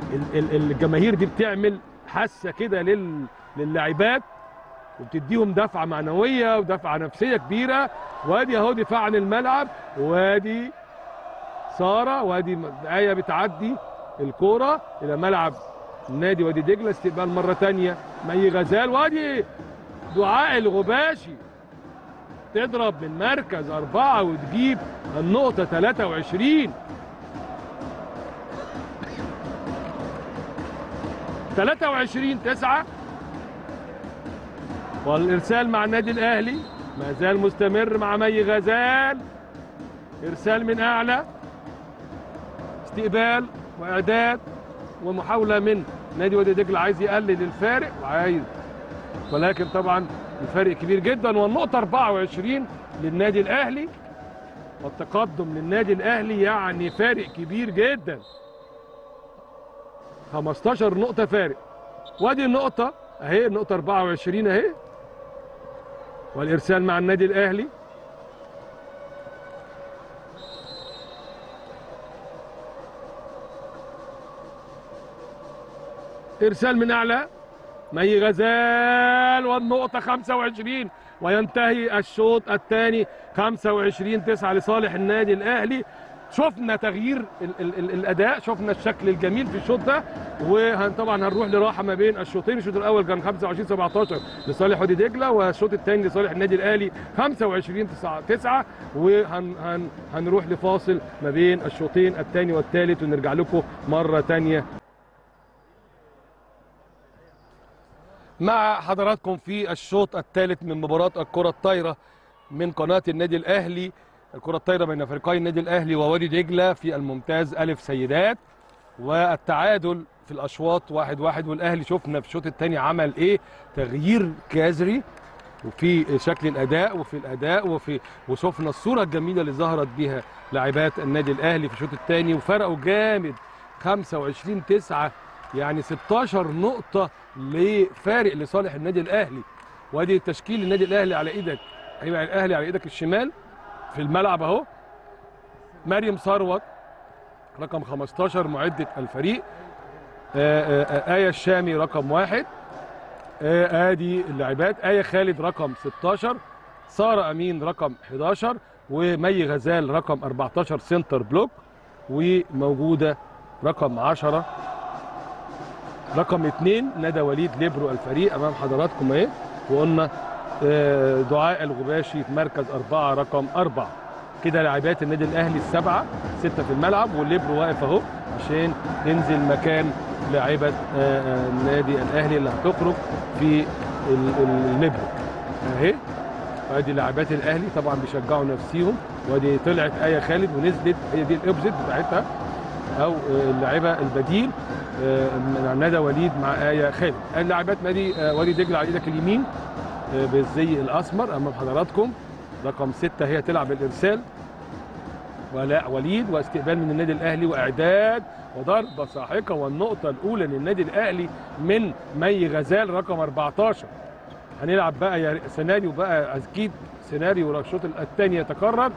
ال- ال- الجماهير دي بتعمل حاسه كده لل للاعبات وبتديهم دفعه معنويه ودفعه نفسيه كبيره وادي اهو دفاع عن الملعب وادي ساره وادي آية بتعدي الكوره الى ملعب نادي وادي دجله استقبال مره تانية مي غزال وادي دعاء الغباشي تضرب من مركز أربعة وتجيب النقطة 23 23 9 والإرسال مع النادي الأهلي ما زال مستمر مع مي غزال إرسال من أعلى استقبال وإعداد ومحاولة من نادي وادي دجلة عايز يقلل الفارق وعايز ولكن طبعا الفرق كبير جدا والنقطة 24 للنادي الأهلي والتقدم للنادي الأهلي يعني فارق كبير جدا 15 نقطة فارق وادي النقطة اهي النقطة 24 اهي والإرسال مع النادي الأهلي إرسال من أعلى مي غزال والنقطة 25 وينتهي الشوط الثاني 25 9 لصالح النادي الأهلي شفنا تغيير ال ال ال الاداء شفنا الشكل الجميل في الشوط ده وطبعا هنروح لراحه ما بين الشوطين الشوط الاول كان 25 17 لصالح وادي دجله والشوط الثاني لصالح النادي الاهلي 25 9 9 وهنروح لفاصل ما بين الشوطين الثاني والثالث ونرجع لكم مره ثانيه مع حضراتكم في الشوط الثالث من مباراة الكرة الطايرة من قناة النادي الأهلي الكرة الطايرة بين فريقي النادي الأهلي ووادي دجلة في الممتاز ألف سيدات والتعادل في الأشواط واحد واحد والأهلي شفنا في الشوط الثاني عمل إيه تغيير جذري وفي شكل الأداء وفي الأداء وفي وشفنا الصورة الجميلة اللي ظهرت بيها لاعبات النادي الأهلي في الشوط الثاني وفرقوا جامد 25 9 يعني 16 نقطة لفارق لصالح النادي الأهلي وادي تشكيل النادي الأهلي على إيدك هيبقى الأهلي على إيدك الشمال في الملعب أهو مريم ثروت رقم 15 معدة الفريق آآ آآ آية الشامي رقم واحد آه، ادي اللاعبات آية خالد رقم 16 سارة أمين رقم 11 ومي غزال رقم 14 سنتر بلوك وموجودة رقم 10 رقم اثنين ندى وليد ليبرو الفريق امام حضراتكم اهي وقلنا آه، دعاء الغباشي في مركز أربعة رقم أربعة كده لاعبات النادي الأهلي السبعة ستة في الملعب والليبرو واقف أهو عشان ننزل مكان لاعبة آه، آه، النادي الأهلي اللي هتخرج في ال- ال- الليبرو أهي وادي لاعبات الأهلي طبعا بيشجعوا نفسيهم وادي طلعت آية خالد ونزلت هي دي الأوبزيت بتاعتها او آه، اللاعبه البديل آه، من ندى وليد مع ايه خالد اللاعبات نادي آه، وادي دجله على ايدك اليمين آه، بالزي الاسمر امام حضراتكم رقم ستة هي تلعب الارسال ولاء وليد واستقبال من النادي الاهلي واعداد وضربه ساحقه والنقطه الاولى للنادي الاهلي من مي غزال رقم 14 هنلعب بقى يا سيناريو بقى اكيد سيناريو الشوط الثاني يتكرر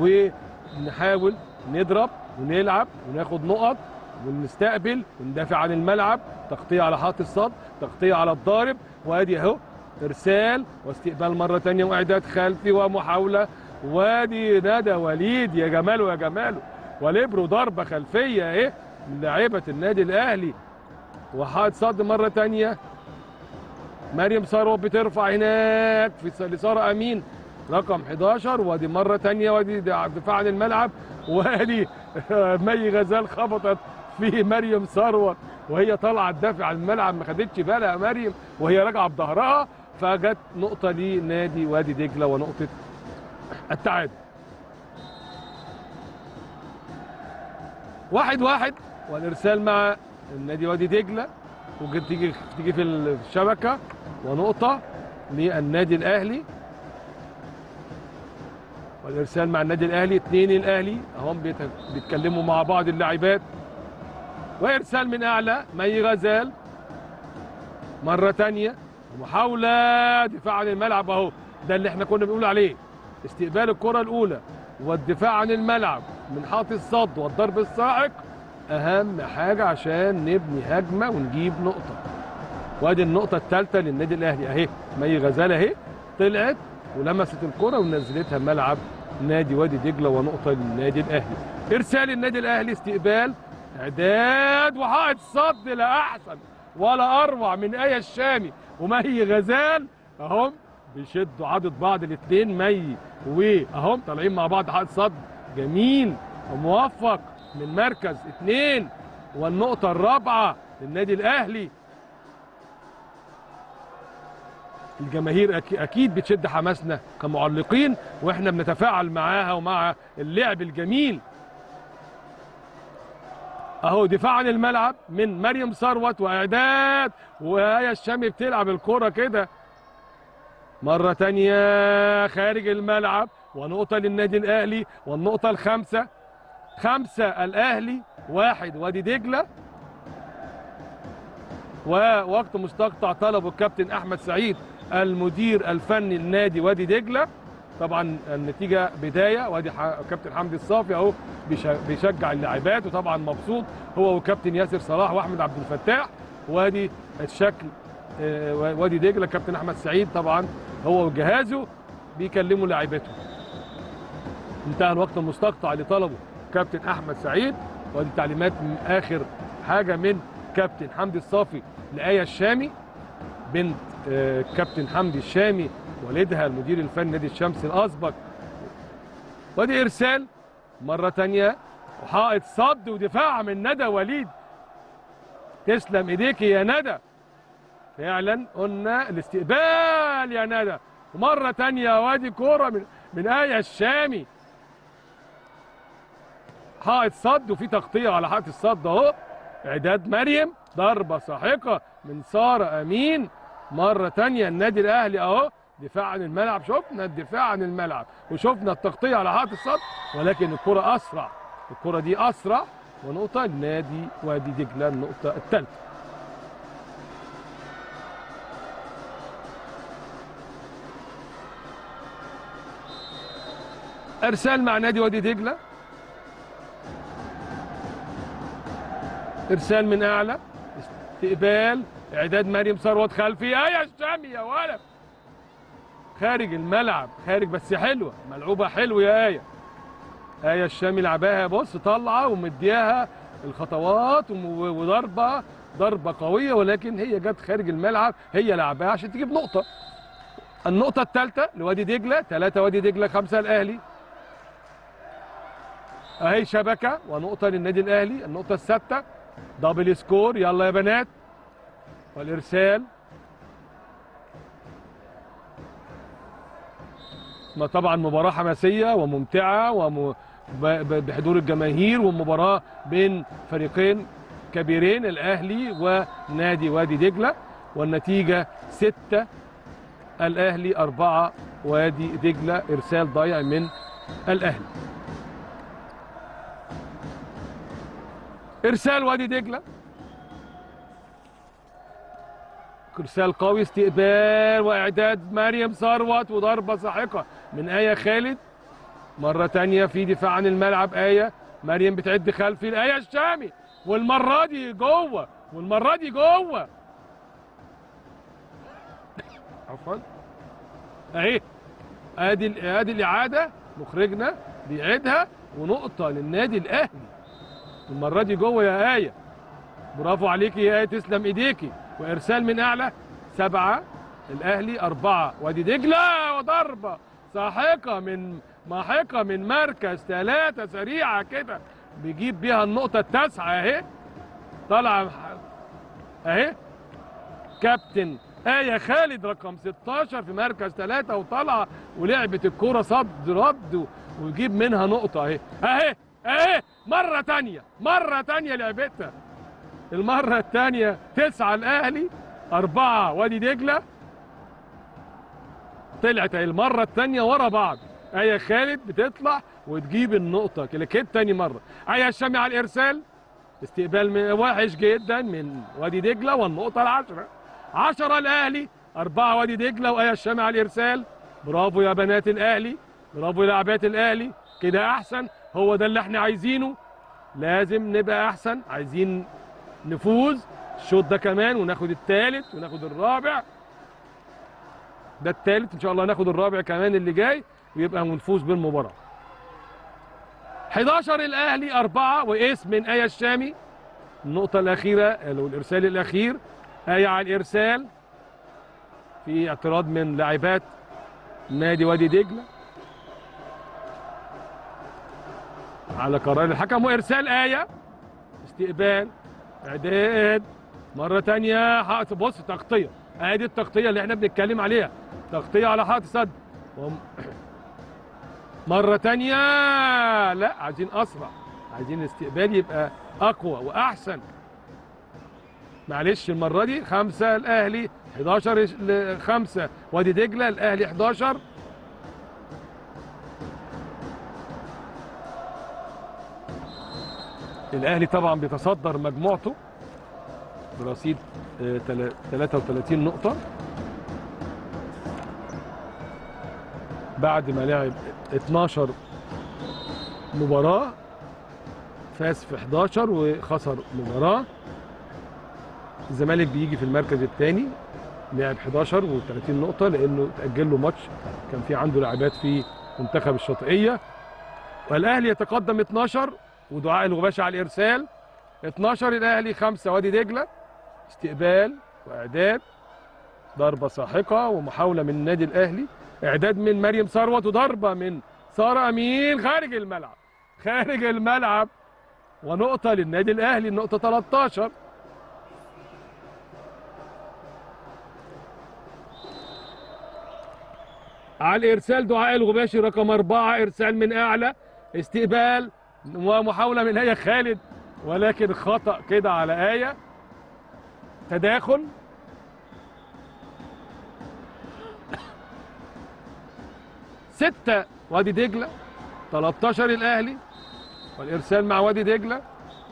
ونحاول نضرب ونلعب وناخد نقط ونستقبل وندافع عن الملعب تغطيه على حائط الصد تغطيه على الضارب وادي اهو ارسال واستقبال مره ثانيه واعداد خلفي ومحاوله وادي ندى وليد يا جماله يا جماله وليبرو ضربه خلفيه اهي من لاعيبه النادي الاهلي وحائط صد مره ثانيه مريم ثروت بترفع هناك في لساره امين رقم 11 وادي مره ثانيه وادي دفاع عن الملعب وادي مي غزال خبطت في مريم ثروت وهي طالعه تدافع عن الملعب ما خدتش بالها مريم وهي راجعه بظهرها فجت نقطه لنادي وادي دجله ونقطه التعادل واحد واحد والارسال مع النادي وادي دجله وتيجي تيجي في الشبكه ونقطه للنادي الاهلي والارسال مع النادي الاهلي اثنين الاهلي اهم بيت- بيتكلموا مع بعض اللاعبات وارسال من اعلى مي غزال مره تانية محاوله دفاع عن الملعب اهو ده اللي احنا كنا بنقول عليه استقبال الكره الاولى والدفاع عن الملعب من حائط الصد والضرب الصاعق اهم حاجه عشان نبني هجمه ونجيب نقطه وادي النقطه الثالثه للنادي الاهلي اهي مي غزاله اهي طلعت ولمست الكره ونزلتها ملعب نادي وادي دجله ونقطه للنادي الاهلي ارسال النادي الاهلي استقبال اعداد وحائط صد لا احسن ولا اروع من ايه الشامي ومي غزال اهم بيشدوا عضد بعض الاثنين مي واهم طالعين مع بعض حائط صد جميل وموفق من مركز اثنين والنقطة الرابعة للنادي الأهلي الجماهير أكي- أكيد بتشد حماسنا كمعلقين وإحنا بنتفاعل معاها ومع اللعب الجميل اهو دفاع عن الملعب من مريم ثروت واعداد وهي الشامي بتلعب الكرة كده مرة تانية خارج الملعب ونقطة للنادي الأهلي والنقطة الخامسة خمسة الأهلي واحد وادي دجلة ووقت مستقطع طلبه الكابتن أحمد سعيد المدير الفني لنادي وادي دجلة طبعا النتيجة بداية وادي ح- كابتن حمدي الصافي اهو بيش- بيشجع اللاعبات وطبعا مبسوط هو وكابتن ياسر صلاح واحمد عبد الفتاح وادي الشكل آه، وادي دجلة كابتن احمد سعيد طبعا هو وجهازه بيكلموا لاعباته انتهى الوقت المستقطع اللي طلبه كابتن احمد سعيد ودي تعليمات من اخر حاجه من كابتن حمدي الصافي لايه الشامي بنت آه، كابتن حمدي الشامي والدها المدير الفني نادي الشمس الاسبق ودي ارسال مره تانية وحائط صد ودفاع من ندى وليد تسلم ايديك يا ندى فعلا قلنا الاستقبال يا ندى ومره تانية وادي كوره من من ايه الشامي حائط صد وفي تغطيه على حائط الصد اهو اعداد مريم ضربه ساحقه من ساره امين مره تانية النادي الاهلي اهو دفاع عن الملعب شفنا الدفاع عن الملعب وشفنا التغطيه على حائط الصد ولكن الكره اسرع الكره دي اسرع ونقطه لنادي وادي دجله النقطه الثالثه ارسال مع نادي وادي دجله ارسال من اعلى استقبال اعداد مريم ثروت خلفي ايه الشامي يا ولد خارج الملعب خارج بس حلوه ملعوبه حلو يا ايه ايه الشامي لعباها بص طالعه ومدياها الخطوات وم- وضربه ضربه قويه ولكن هي جت خارج الملعب هي لعباها عشان تجيب نقطه النقطه الثالثه لوادي دجله ثلاثه وادي دجله خمسه الاهلي اهي شبكه ونقطه للنادي الاهلي النقطه السادسه دبل سكور يلا يا بنات والارسال ما طبعا مباراه حماسيه وممتعه وم... ب- ب- بحضور الجماهير ومباراه بين فريقين كبيرين الاهلي ونادي وادي دجله والنتيجه ستة الاهلي أربعة وادي دجله ارسال ضايع من الاهلي ارسال وادي دجله ارسال قوي استقبال واعداد مريم ثروت وضربه ساحقه من ايه خالد مره تانية في دفاع عن الملعب ايه مريم بتعد خلفي الايه الشامي والمره دي جوه والمره دي جوه عفوا اهي ادي ال- ادي الاعاده مخرجنا بيعيدها ونقطه للنادي الاهلي المره دي جوه يا ايه برافو عليكي يا ايه تسلم ايديكي وارسال من اعلى سبعه الاهلي اربعه وادي دجله وضربه ساحقه من ماحقه من مركز ثلاثه سريعه كده بيجيب بيها النقطه التاسعه اهي طالعه اهي كابتن آية خالد رقم 16 في مركز ثلاثة وطالعة ولعبت الكرة صد رد و- ويجيب منها نقطة اهي اهي اهي مرة تانية مرة تانية لعبتها المرة التانية تسعة الأهلي أربعة وادي دجلة طلعت اهي المرة التانية ورا بعض آية خالد بتطلع وتجيب النقطة كليكيت تاني مرة آية الشامي على الإرسال استقبال من وحش جدا من وادي دجلة والنقطة العشرة عشرة الأهلي أربعة وادي دجلة وآية الشامي على الإرسال برافو يا بنات الأهلي برافو يا لاعبات الأهلي كده أحسن هو ده اللي احنا عايزينه لازم نبقى احسن عايزين نفوز الشوط ده كمان وناخد الثالث وناخد الرابع ده الثالث ان شاء الله ناخد الرابع كمان اللي جاي ويبقى ونفوز بالمباراه 11 الاهلي أربعة وإيس من آية الشامي النقطة الأخيرة أو الإرسال الأخير آية على الإرسال في اعتراض من لاعبات نادي وادي دجلة على قرار الحكم وإرسال آية استقبال إعداد مرة تانية حائط بص تغطية ادي التغطية اللي احنا بنتكلم عليها تغطية على حائط صد وم- مرة تانية لا عايزين أسرع عايزين الاستقبال يبقى أقوى وأحسن معلش المرة دي خمسة الأهلي 11 ل- خمسة وادي دجلة الأهلي 11 الأهلي طبعا بيتصدر مجموعته برصيد آه، تلا- 33 نقطة بعد ما لعب 12 مباراة فاز في 11 وخسر مباراة الزمالك بيجي في المركز الثاني لعب 11 و30 نقطة لأنه تأجل له ماتش كان في عنده لاعبات في منتخب الشاطئية والأهلي يتقدم 12 ودعاء الغباشي على الإرسال 12 الأهلي 5 وادي دجلة استقبال وإعداد ضربة ساحقة ومحاولة من النادي الأهلي إعداد من مريم ثروت وضربة من سارة أمين خارج الملعب خارج الملعب ونقطة للنادي الأهلي النقطة 13 على الإرسال دعاء الغباشي رقم أربعة إرسال من أعلى استقبال ومحاولة من آية خالد ولكن خطأ كده على آية تداخل ستة وادي دجلة 13 الأهلي والإرسال مع وادي دجلة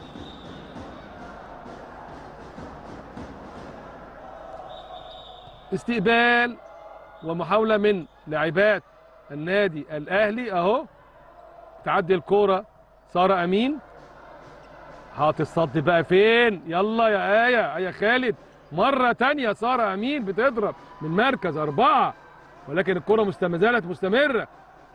استقبال ومحاولة من لاعبات النادي الأهلي أهو تعدي الكورة سارة أمين حاطط الصد بقى فين يلا يا آية آية خالد مرة تانية سارة أمين بتضرب من مركز أربعة ولكن الكرة مست- ما زالت مستمرة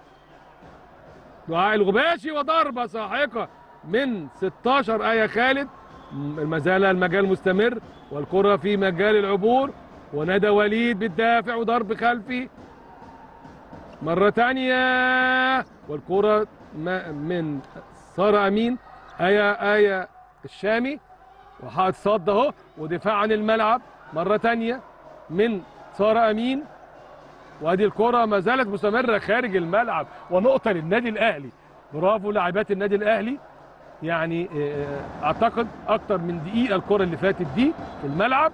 دعاء الغباشي وضربة ساحقة من 16 آية خالد م- ما زال المجال مستمر والكرة في مجال العبور وندى وليد بالدافع وضرب خلفي مرة تانية والكرة ما- من سارة أمين آية آية الشامي وحائط صد اهو ودفاع عن الملعب مرة تانية من سارة أمين وادي الكرة ما زالت مستمرة خارج الملعب ونقطة للنادي الأهلي برافو لاعبات النادي الأهلي يعني آه، أعتقد أكتر من دقيقة الكرة اللي فاتت دي في الملعب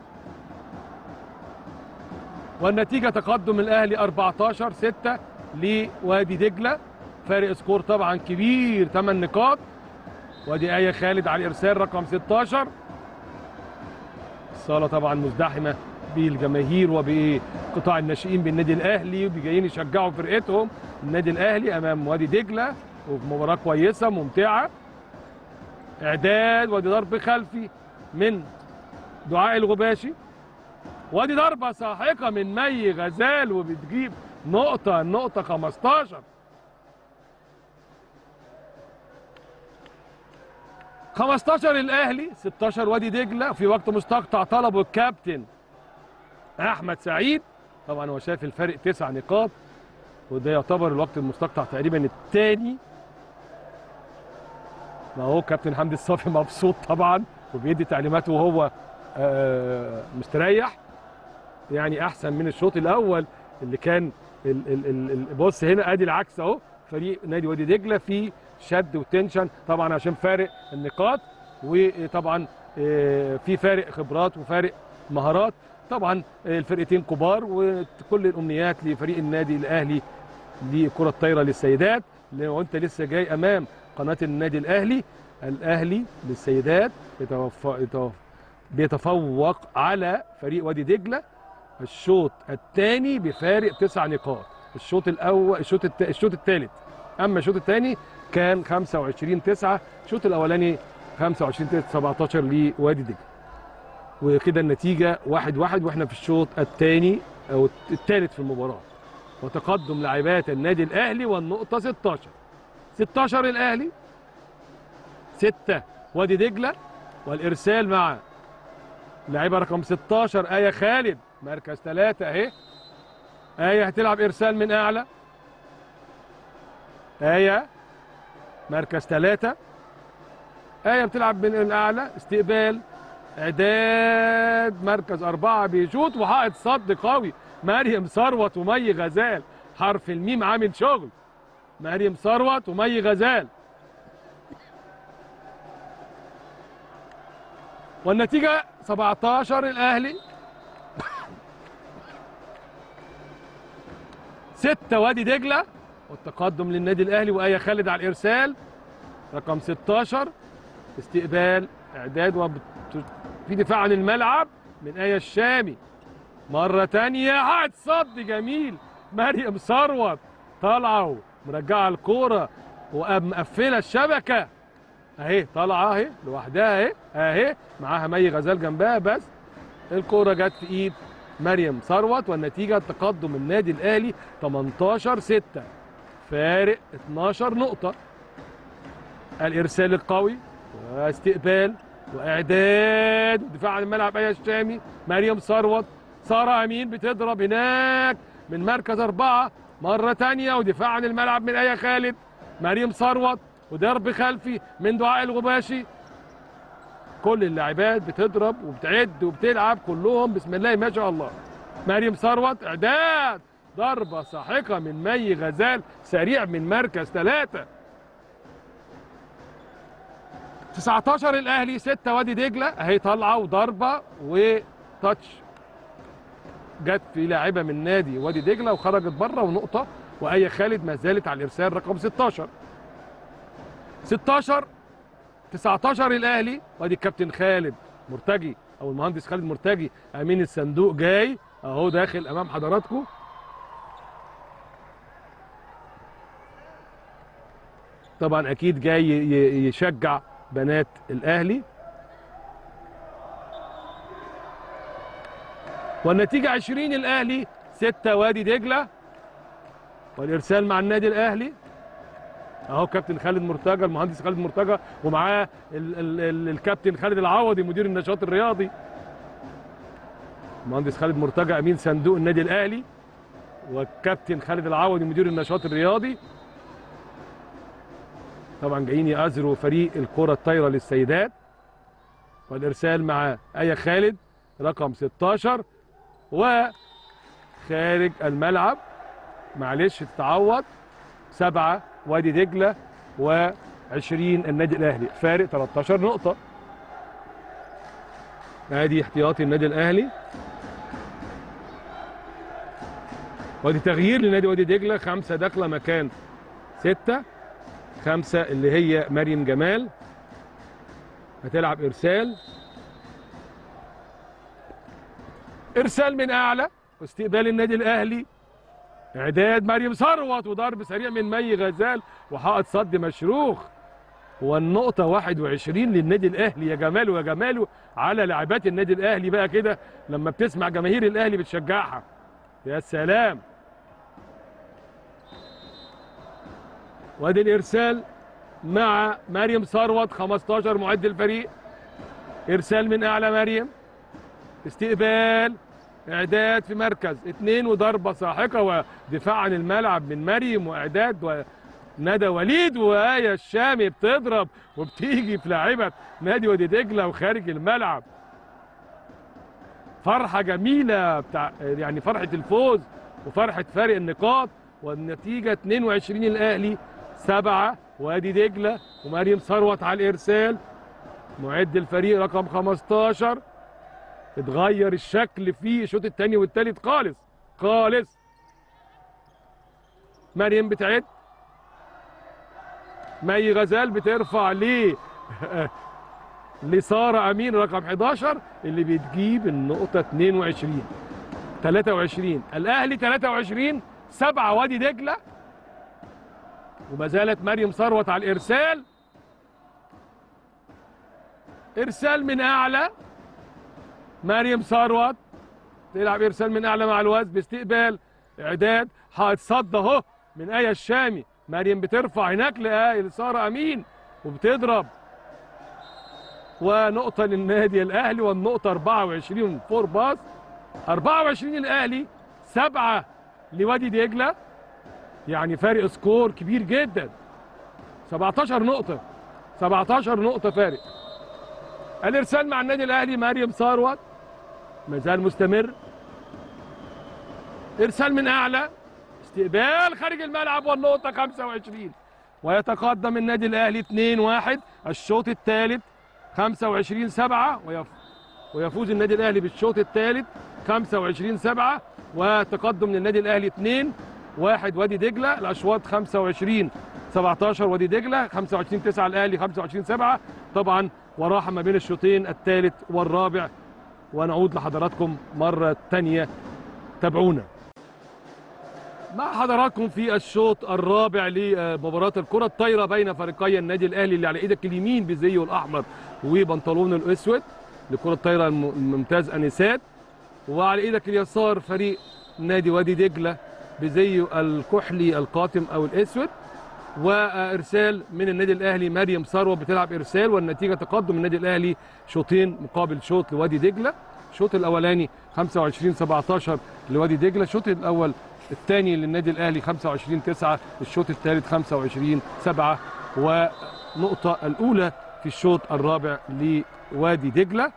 والنتيجة تقدم الأهلي 14 6 لوادي دجلة فارق سكور طبعا كبير 8 نقاط وادي آية خالد على الإرسال رقم 16 الصالة طبعا مزدحمة بالجماهير وبقطاع الناشئين بالنادي الأهلي وجايين يشجعوا فرقتهم النادي الأهلي أمام وادي دجلة وفي مباراة كويسة ممتعة إعداد وادي ضرب خلفي من دعاء الغباشي وادي ضربة ساحقة من مي غزال وبتجيب نقطة النقطة 15 15 الاهلي 16 وادي دجله في وقت مستقطع طلبه الكابتن احمد سعيد طبعا هو شايف الفرق تسع نقاط وده يعتبر الوقت المستقطع تقريبا الثاني ما هو كابتن حمدي الصافي مبسوط طبعا وبيدي تعليماته وهو آه، مستريح يعني احسن من الشوط الاول اللي كان ال ال ال ال- بص هنا ادي العكس اهو فريق نادي وادي دجله في شد وتنشن طبعا عشان فارق النقاط وطبعا آه، في فارق خبرات وفارق مهارات طبعا آه، الفرقتين كبار وكل الامنيات لفريق النادي الاهلي لكره الطايره للسيدات لو انت لسه جاي امام قناه النادي الاهلي الاهلي للسيدات يتوف- يتوف- بيتفوق على فريق وادي دجله الشوط الثاني بفارق تسع نقاط الشوط الاول الشوط الت... الشوط الثالث اما الشوط الثاني كان 25 9 الشوط الاولاني 25 9 17 لوادي دجله وكده النتيجه 1 1 واحنا في الشوط الثاني او الثالث في المباراه وتقدم لاعبات النادي الاهلي والنقطه 16 16 الاهلي 6 وادي دجله والارسال مع لاعبه رقم 16 ايه خالد مركز ثلاثة اهي ايه هتلعب ارسال من اعلى ايه مركز ثلاثة ايه بتلعب من الاعلى استقبال اعداد مركز اربعة بيشوط وحائط صد قوي مريم ثروت ومي غزال حرف الميم عامل شغل مريم ثروت ومي غزال والنتيجة 17 الأهلي 6 وادي دجلة والتقدم للنادي الأهلي وآية خالد على الإرسال رقم 16 استقبال إعداد وبت... في دفاع عن الملعب من آية الشامي مرة تانية قاعد صد جميل مريم ثروت طالعة مرجعة الكورة ومقفلة الشبكة اهي طالعه اهي لوحدها اهي اهي معاها مي غزال جنبها بس الكوره جت في ايد مريم ثروت والنتيجه تقدم النادي الاهلي 18 6 فارق 12 نقطه الارسال القوي واستقبال واعداد ودفاع عن الملعب ايه الشامي مريم ثروت ساره امين بتضرب هناك من مركز اربعه مره تانية ودفاع عن الملعب من ايه خالد مريم ثروت وضرب خلفي من دعاء الغباشي كل اللاعبات بتضرب وبتعد وبتلعب كلهم بسم الله ما شاء الله مريم ثروت اعداد ضربه ساحقه من مي غزال سريع من مركز ثلاثه 19 الاهلي 6 وادي دجله اهي طالعه وضربه وتاتش جت في لاعبه من نادي وادي دجله وخرجت بره ونقطه وايه خالد ما زالت على الارسال رقم 16 16 19 الاهلي وادي الكابتن خالد مرتجي او المهندس خالد مرتجي امين الصندوق جاي اهو داخل امام حضراتكم طبعا اكيد جاي ي- يشجع بنات الاهلي والنتيجه 20 الاهلي 6 وادي دجله والارسال مع النادي الاهلي اهو كابتن خالد مرتجى المهندس خالد مرتجى ومعاه ال ال ال الكابتن خالد العوضي مدير النشاط الرياضي المهندس خالد مرتجى امين صندوق النادي الاهلي والكابتن خالد العوضي مدير النشاط الرياضي طبعا جايين يأزروا فريق الكرة الطايرة للسيدات والإرسال مع آية خالد رقم 16 وخارج الملعب معلش تتعوض سبعة وادي دجلة و20 النادي الأهلي فارق 13 نقطة ادي احتياطي النادي الأهلي وادي تغيير لنادي وادي دجلة خمسة داخلة مكان ستة خمسة اللي هي مريم جمال هتلعب إرسال إرسال من أعلى واستقبال النادي الأهلي إعداد مريم ثروت وضرب سريع من مي غزال وحائط صد مشروخ والنقطة 21 للنادي الأهلي يا جماله يا جماله على لاعبات النادي الأهلي بقى كده لما بتسمع جماهير الأهلي بتشجعها يا سلام وادي الارسال مع مريم ثروت 15 معد الفريق ارسال من اعلى مريم استقبال اعداد في مركز اثنين وضربه ساحقه ودفاع عن الملعب من مريم واعداد وندى وليد وآية الشامي بتضرب وبتيجي في لاعبة نادي وادي دجلة وخارج الملعب فرحة جميلة بتاع يعني فرحة الفوز وفرحة فارق النقاط والنتيجة 22 الأهلي سبعة وادي دجلة ومريم ثروت على الإرسال معد الفريق رقم 15 اتغير الشكل في الشوط الثاني والثالث خالص خالص مريم بتعد مي غزال بترفع ليه لسارة أمين رقم 11 اللي بتجيب النقطة 22 23 الأهلي 23 سبعة وادي دجلة وما زالت مريم ثروت على الارسال ارسال من اعلى مريم ثروت تلعب ارسال من اعلى مع الوزن باستقبال اعداد هتصد اهو من ايه الشامي مريم بترفع هناك لآية لساره امين وبتضرب ونقطه للنادي الاهلي والنقطه 24 فور باس 24 الاهلي سبعه لوادي دجله يعني فارق سكور كبير جدا 17 نقطه 17 نقطه فارق الارسال مع النادي الاهلي مريم ثروت ما زال مستمر ارسال من اعلى استقبال خارج الملعب والنقطه 25 ويتقدم النادي الاهلي 2-1 الشوط الثالث 25 7 ويف ويفوز النادي الاهلي بالشوط الثالث 25 7 وتقدم للنادي الاهلي 2 1 وادي دجله الاشواط 25 17 وادي دجله 25 9 الاهلي 25 7 طبعا وراحه ما بين الشوطين الثالث والرابع ونعود لحضراتكم مره ثانيه تابعونا مع حضراتكم في الشوط الرابع لمباراة الكرة الطايرة بين فريقي النادي الأهلي اللي على إيدك اليمين بزيه الأحمر وبنطلونه الأسود لكرة الطايرة الم- الممتاز أنسات وعلى إيدك اليسار فريق نادي وادي دجلة بزيه الكحلي القاتم أو الأسود وإرسال من النادي الأهلي مريم ثروة بتلعب إرسال والنتيجة تقدم النادي الأهلي شوطين مقابل شوط لوادي دجلة الشوط الأولاني 25 17 لوادي دجلة الشوط الأول الثاني للنادي الاهلي 25 9 الشوط الثالث 25 7 ونقطه الاولى في الشوط الرابع لوادي دجله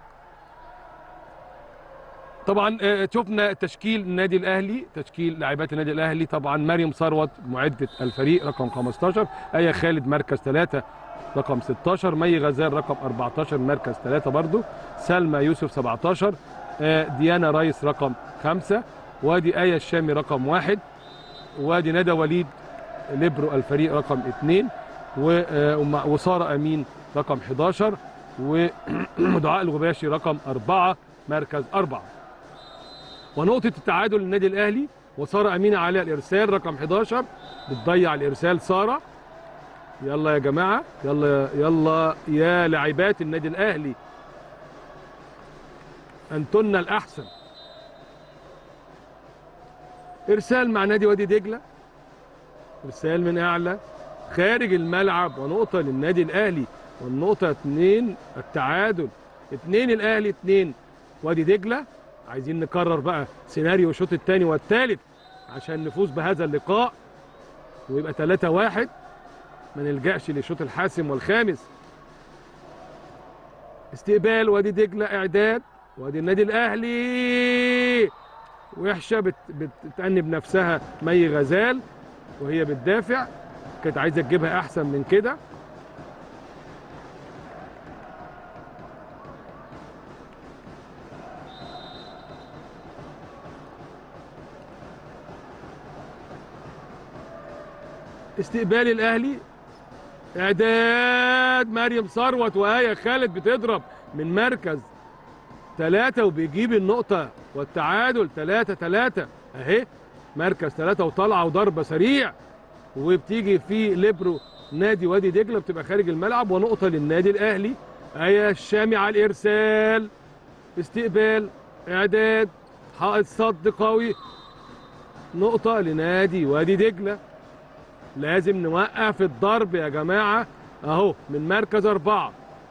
طبعا آه، شفنا تشكيل النادي الاهلي تشكيل لاعبات النادي الاهلي طبعا مريم ثروت معده الفريق رقم 15 ايه خالد مركز 3 رقم 16 مي غزال رقم 14 مركز 3 برضو سلمى يوسف 17 آه، ديانا رايس رقم 5 وادي آية الشامي رقم واحد وادي ندى وليد ليبرو الفريق رقم اثنين و- آه، ومع- وسارة أمين رقم 11 ودعاء الغباشي رقم أربعة مركز أربعة ونقطة التعادل للنادي الأهلي وسارة أمين على الإرسال رقم 11 بتضيع الإرسال سارة يلا يا جماعة يلا يلا يا لاعبات النادي الأهلي أنتن الأحسن ارسال مع نادي وادي دجله ارسال من اعلى خارج الملعب ونقطه للنادي الاهلي والنقطه اتنين التعادل اتنين الاهلي اتنين وادي دجله عايزين نكرر بقى سيناريو الشوط الثاني والثالث عشان نفوز بهذا اللقاء ويبقى 3 واحد ما نلجاش للشوط الحاسم والخامس استقبال وادي دجله اعداد وادي النادي الاهلي وحشه بت... بتأنب نفسها مي غزال وهي بتدافع كانت عايزه تجيبها احسن من كده استقبال الاهلي اعداد مريم ثروت وآية خالد بتضرب من مركز ثلاثة وبيجيب النقطة والتعادل ثلاثة ثلاثة اهي مركز ثلاثة وطالعة وضربة سريع وبتيجي في ليبرو نادي وادي دجلة بتبقى خارج الملعب ونقطة للنادي الأهلي آية الشامي على الإرسال استقبال إعداد حائط صد قوي نقطة لنادي وادي دجلة لازم نوقف الضرب يا جماعة أهو من مركز أربعة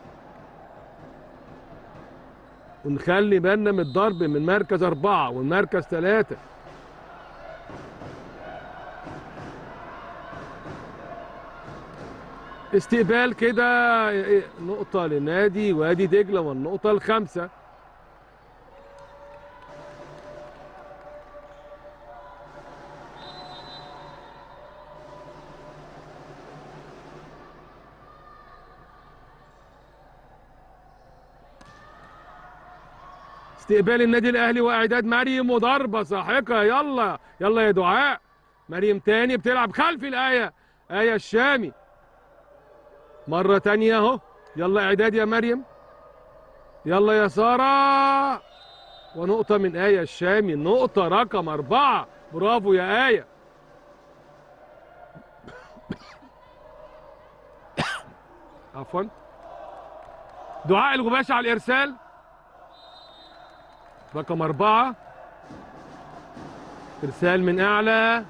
ونخلي بالنا من الضرب من مركز أربعة والمركز ثلاثة استقبال كده نقطة لنادي وادي دجلة والنقطة الخامسة استقبال النادي الاهلي واعداد مريم وضربه ساحقه يلا يلا يا دعاء مريم تاني بتلعب خلف الايه ايه الشامي مره تانية اهو يلا اعداد يا مريم يلا يا ساره ونقطه من ايه الشامي نقطه رقم اربعه برافو يا ايه عفوا دعاء الغباشي على الارسال رقم أربعة إرسال من أعلى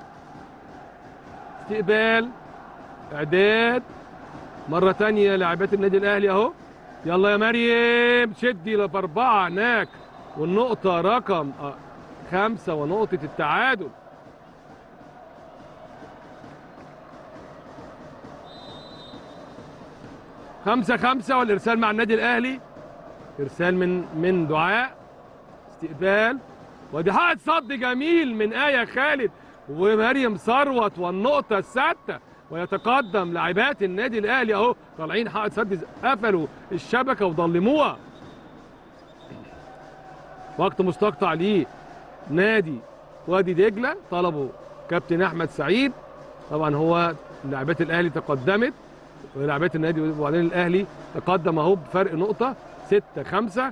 استقبال إعداد مرة تانية لاعبات النادي الأهلي أهو يلا يا مريم شدي بأربعة هناك والنقطة رقم آه، خمسة ونقطة التعادل خمسة خمسة والإرسال مع النادي الأهلي إرسال من من دعاء استقبال ودي حائط صد جميل من آية خالد ومريم ثروت والنقطة السادسة ويتقدم لاعبات النادي الأهلي أهو طالعين حائط صد قفلوا الشبكة وضلموها وقت مستقطع ليه نادي وادي دجلة طلبوا كابتن أحمد سعيد طبعا هو لاعبات الأهلي تقدمت ولاعبات النادي وبعدين الأهلي تقدم أهو بفرق نقطة ستة خمسة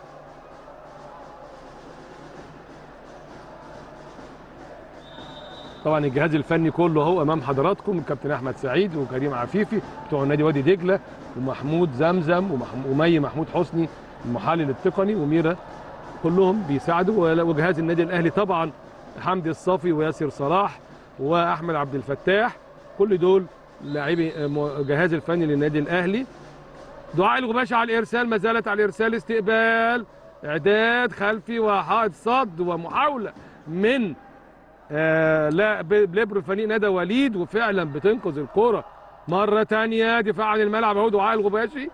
طبعا الجهاز الفني كله اهو امام حضراتكم الكابتن احمد سعيد وكريم عفيفي بتوع نادي وادي دجله ومحمود زمزم ومح- ومي محمود حسني المحلل التقني وميرا كلهم بيساعدوا ولا- وجهاز النادي الاهلي طبعا حمدي الصافي وياسر صلاح واحمد عبد الفتاح كل دول لاعبي آه، م- جهاز الفني للنادي الاهلي دعاء الغباشي على الارسال ما زالت على الارسال استقبال اعداد خلفي وحائط صد ومحاوله من آه لا ب- بليبرو فريق ندى وليد وفعلا بتنقذ الكرة مرة تانية دفاع عن الملعب اهو دعاء الغباشي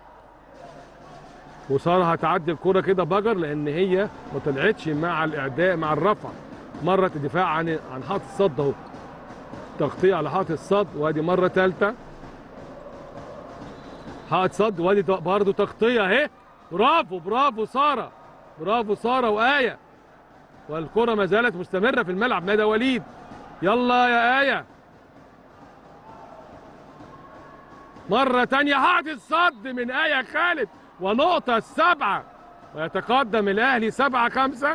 وسارة هتعدي الكرة كده بجر لأن هي ما طلعتش مع الإعداء مع الرفع مرة الدفاع عن عن حائط الصد اهو تغطية على حائط الصد وادي مرة ثالثة حائط صد وادي برضه تغطية اهي برافو برافو سارة برافو سارة وآية والكرة ما زالت مستمرة في الملعب ندى وليد يلا يا آية مرة تانية حائط الصد من آية خالد ونقطة السبعة ويتقدم الأهلي سبعة خمسة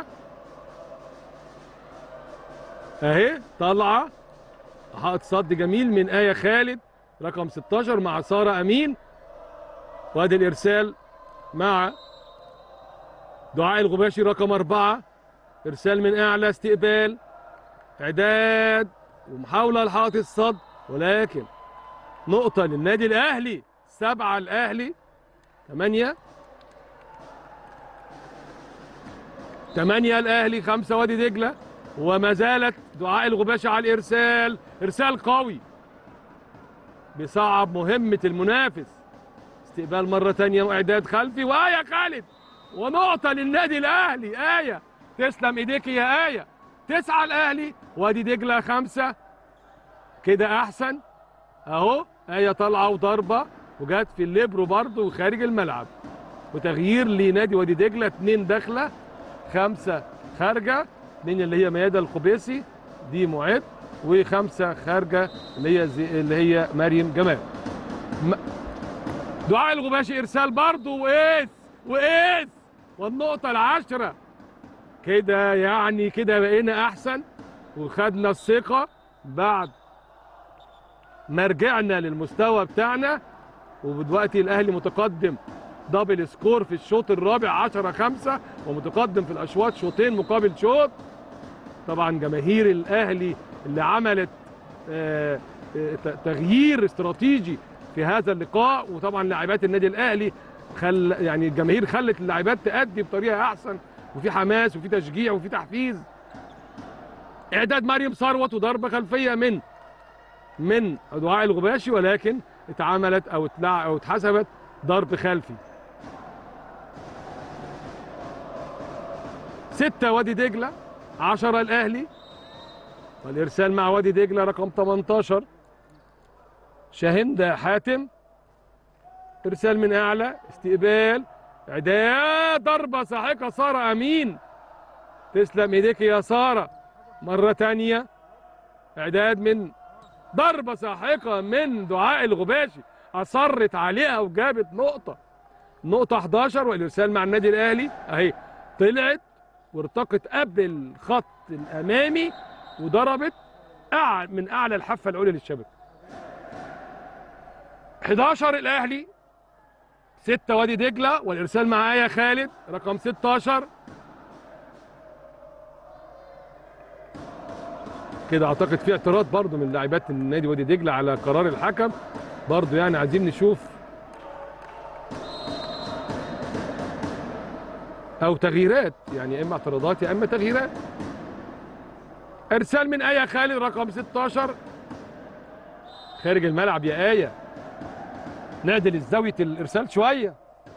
أهي طالعة حائط صد جميل من آية خالد رقم 16 مع سارة أمين وادي الإرسال مع دعاء الغباشي رقم أربعة إرسال من أعلى استقبال إعداد ومحاولة لحائط الصد ولكن نقطة للنادي الأهلي سبعة الأهلي ثمانية ثمانية الأهلي خمسة وادي دجلة وما زالت دعاء الغباشي على الإرسال إرسال قوي بيصعب مهمة المنافس استقبال مرة تانية وإعداد خلفي وآية خالد ونقطة للنادي الأهلي آية تسلم إيديك يا آية تسعة الأهلي وادي دجلة خمسة كده أحسن أهو آية طالعة وضربة وجات في الليبرو برضه وخارج الملعب وتغيير لنادي وادي دجلة اتنين داخلة خمسة خارجة اتنين اللي هي ميادة الخبيسي دي معد وخمسة خارجة اللي هي زي اللي هي مريم جمال م- دعاء الغباشي إرسال برضه وإيس وإيس والنقطة العاشرة كده يعني كده بقينا أحسن وخدنا الثقة بعد ما رجعنا للمستوى بتاعنا ودلوقتي الاهلي متقدم دبل سكور في الشوط الرابع 10 5 ومتقدم في الاشواط شوطين مقابل شوط طبعا جماهير الاهلي اللي عملت آه، آه، ت- تغيير استراتيجي في هذا اللقاء وطبعا لاعبات النادي الاهلي خل يعني الجماهير خلت اللاعبات تأدي بطريقه احسن وفي حماس وفي تشجيع وفي تحفيز اعداد مريم ثروت وضربه خلفيه من من دعاء الغباشي ولكن اتعملت او اتلع او اتحسبت ضرب خلفي ستة وادي دجلة عشرة الأهلي والإرسال مع وادي دجلة رقم 18 شاهندة حاتم إرسال من أعلى استقبال إعداد ضربة ساحقة سارة أمين تسلم إيديك يا سارة مرة تانية إعداد من ضربة ساحقة من دعاء الغباشي أصرت عليها وجابت نقطة نقطة 11 والإرسال مع النادي الأهلي أهي طلعت وارتقت قبل الخط الأمامي وضربت أع- من أعلى الحافة العليا للشبكة 11 الاهلي 6 وادي دجله والارسال معايا خالد رقم 16 كده اعتقد في اعتراض برضو من لاعبات النادي وادي دجله على قرار الحكم برضو يعني عايزين نشوف او تغييرات يعني يا اما اعتراضات يا اما تغييرات ارسال من ايه خالد رقم 16 خارج الملعب يا ايه نعدل الزاويه الارسال شويه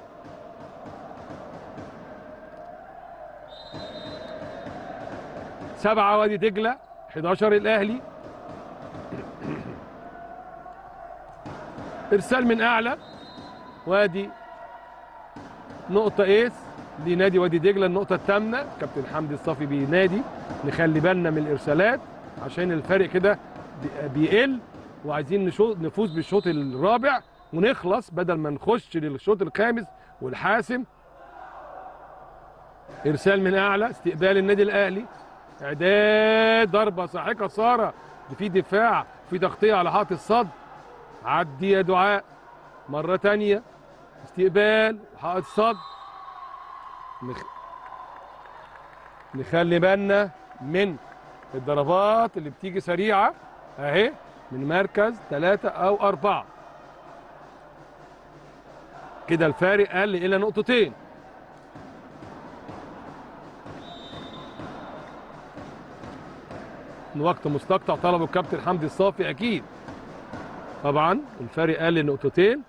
سبعة وادي دجلة 11 الأهلي إرسال من أعلى وادي نقطة إيس لنادي وادي دجلة النقطة الثامنة كابتن حمدي الصافي بينادي نخلي بالنا من الإرسالات عشان الفرق كده بي- بيقل وعايزين نشو- نفوز بالشوط الرابع ونخلص بدل ما نخش للشوط الخامس والحاسم إرسال من أعلى استقبال النادي الأهلي اعداد ضربه ساحقه ساره في دفاع في تغطيه على حائط الصد عدي يا دعاء مره تانية استقبال حائط صد نخ... نخلي بالنا من الضربات اللي بتيجي سريعه اهي من مركز ثلاثة أو أربعة كده الفارق قل إلى نقطتين وقت مستقطع طلبه الكابتن حمدي الصافي اكيد طبعا الفرق قل نقطتين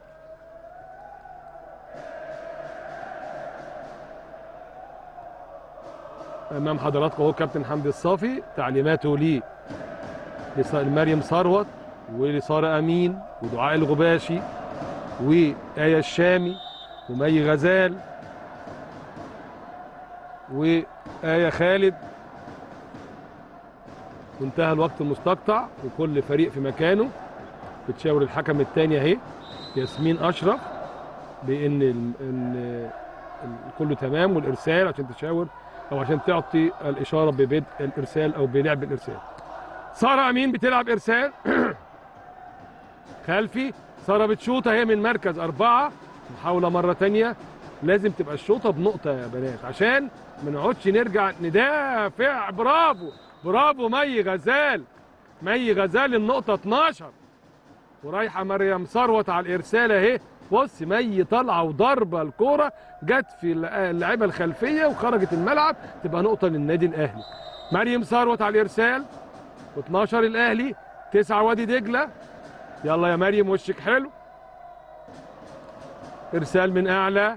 امام حضراتكم اهو كابتن حمدي الصافي تعليماته ليه لص- لمريم ثروت ولساره امين ودعاء الغباشي وآية الشامي ومي غزال وآية خالد وانتهى الوقت المستقطع وكل فريق في مكانه بتشاور الحكم الثاني اهي ياسمين اشرف بان ال- ال- ال- كله تمام والارسال عشان تشاور او عشان تعطي الاشاره ببدء الارسال او بلعب الارسال ساره امين بتلعب ارسال خلفي ساره بتشوط اهي من مركز اربعه محاوله مره تانية لازم تبقى الشوطه بنقطه يا بنات عشان ما نقعدش نرجع ندافع برافو برافو مي غزال مي غزال النقطة 12 ورايحة مريم ثروت على الإرسال أهي بص مي طالعة وضربة الكورة جت في اللعيبة الخلفية وخرجت الملعب تبقى نقطة للنادي الأهلي مريم ثروت على الإرسال و12 الأهلي 9 وادي دجلة يلا يا مريم وشك حلو إرسال من أعلى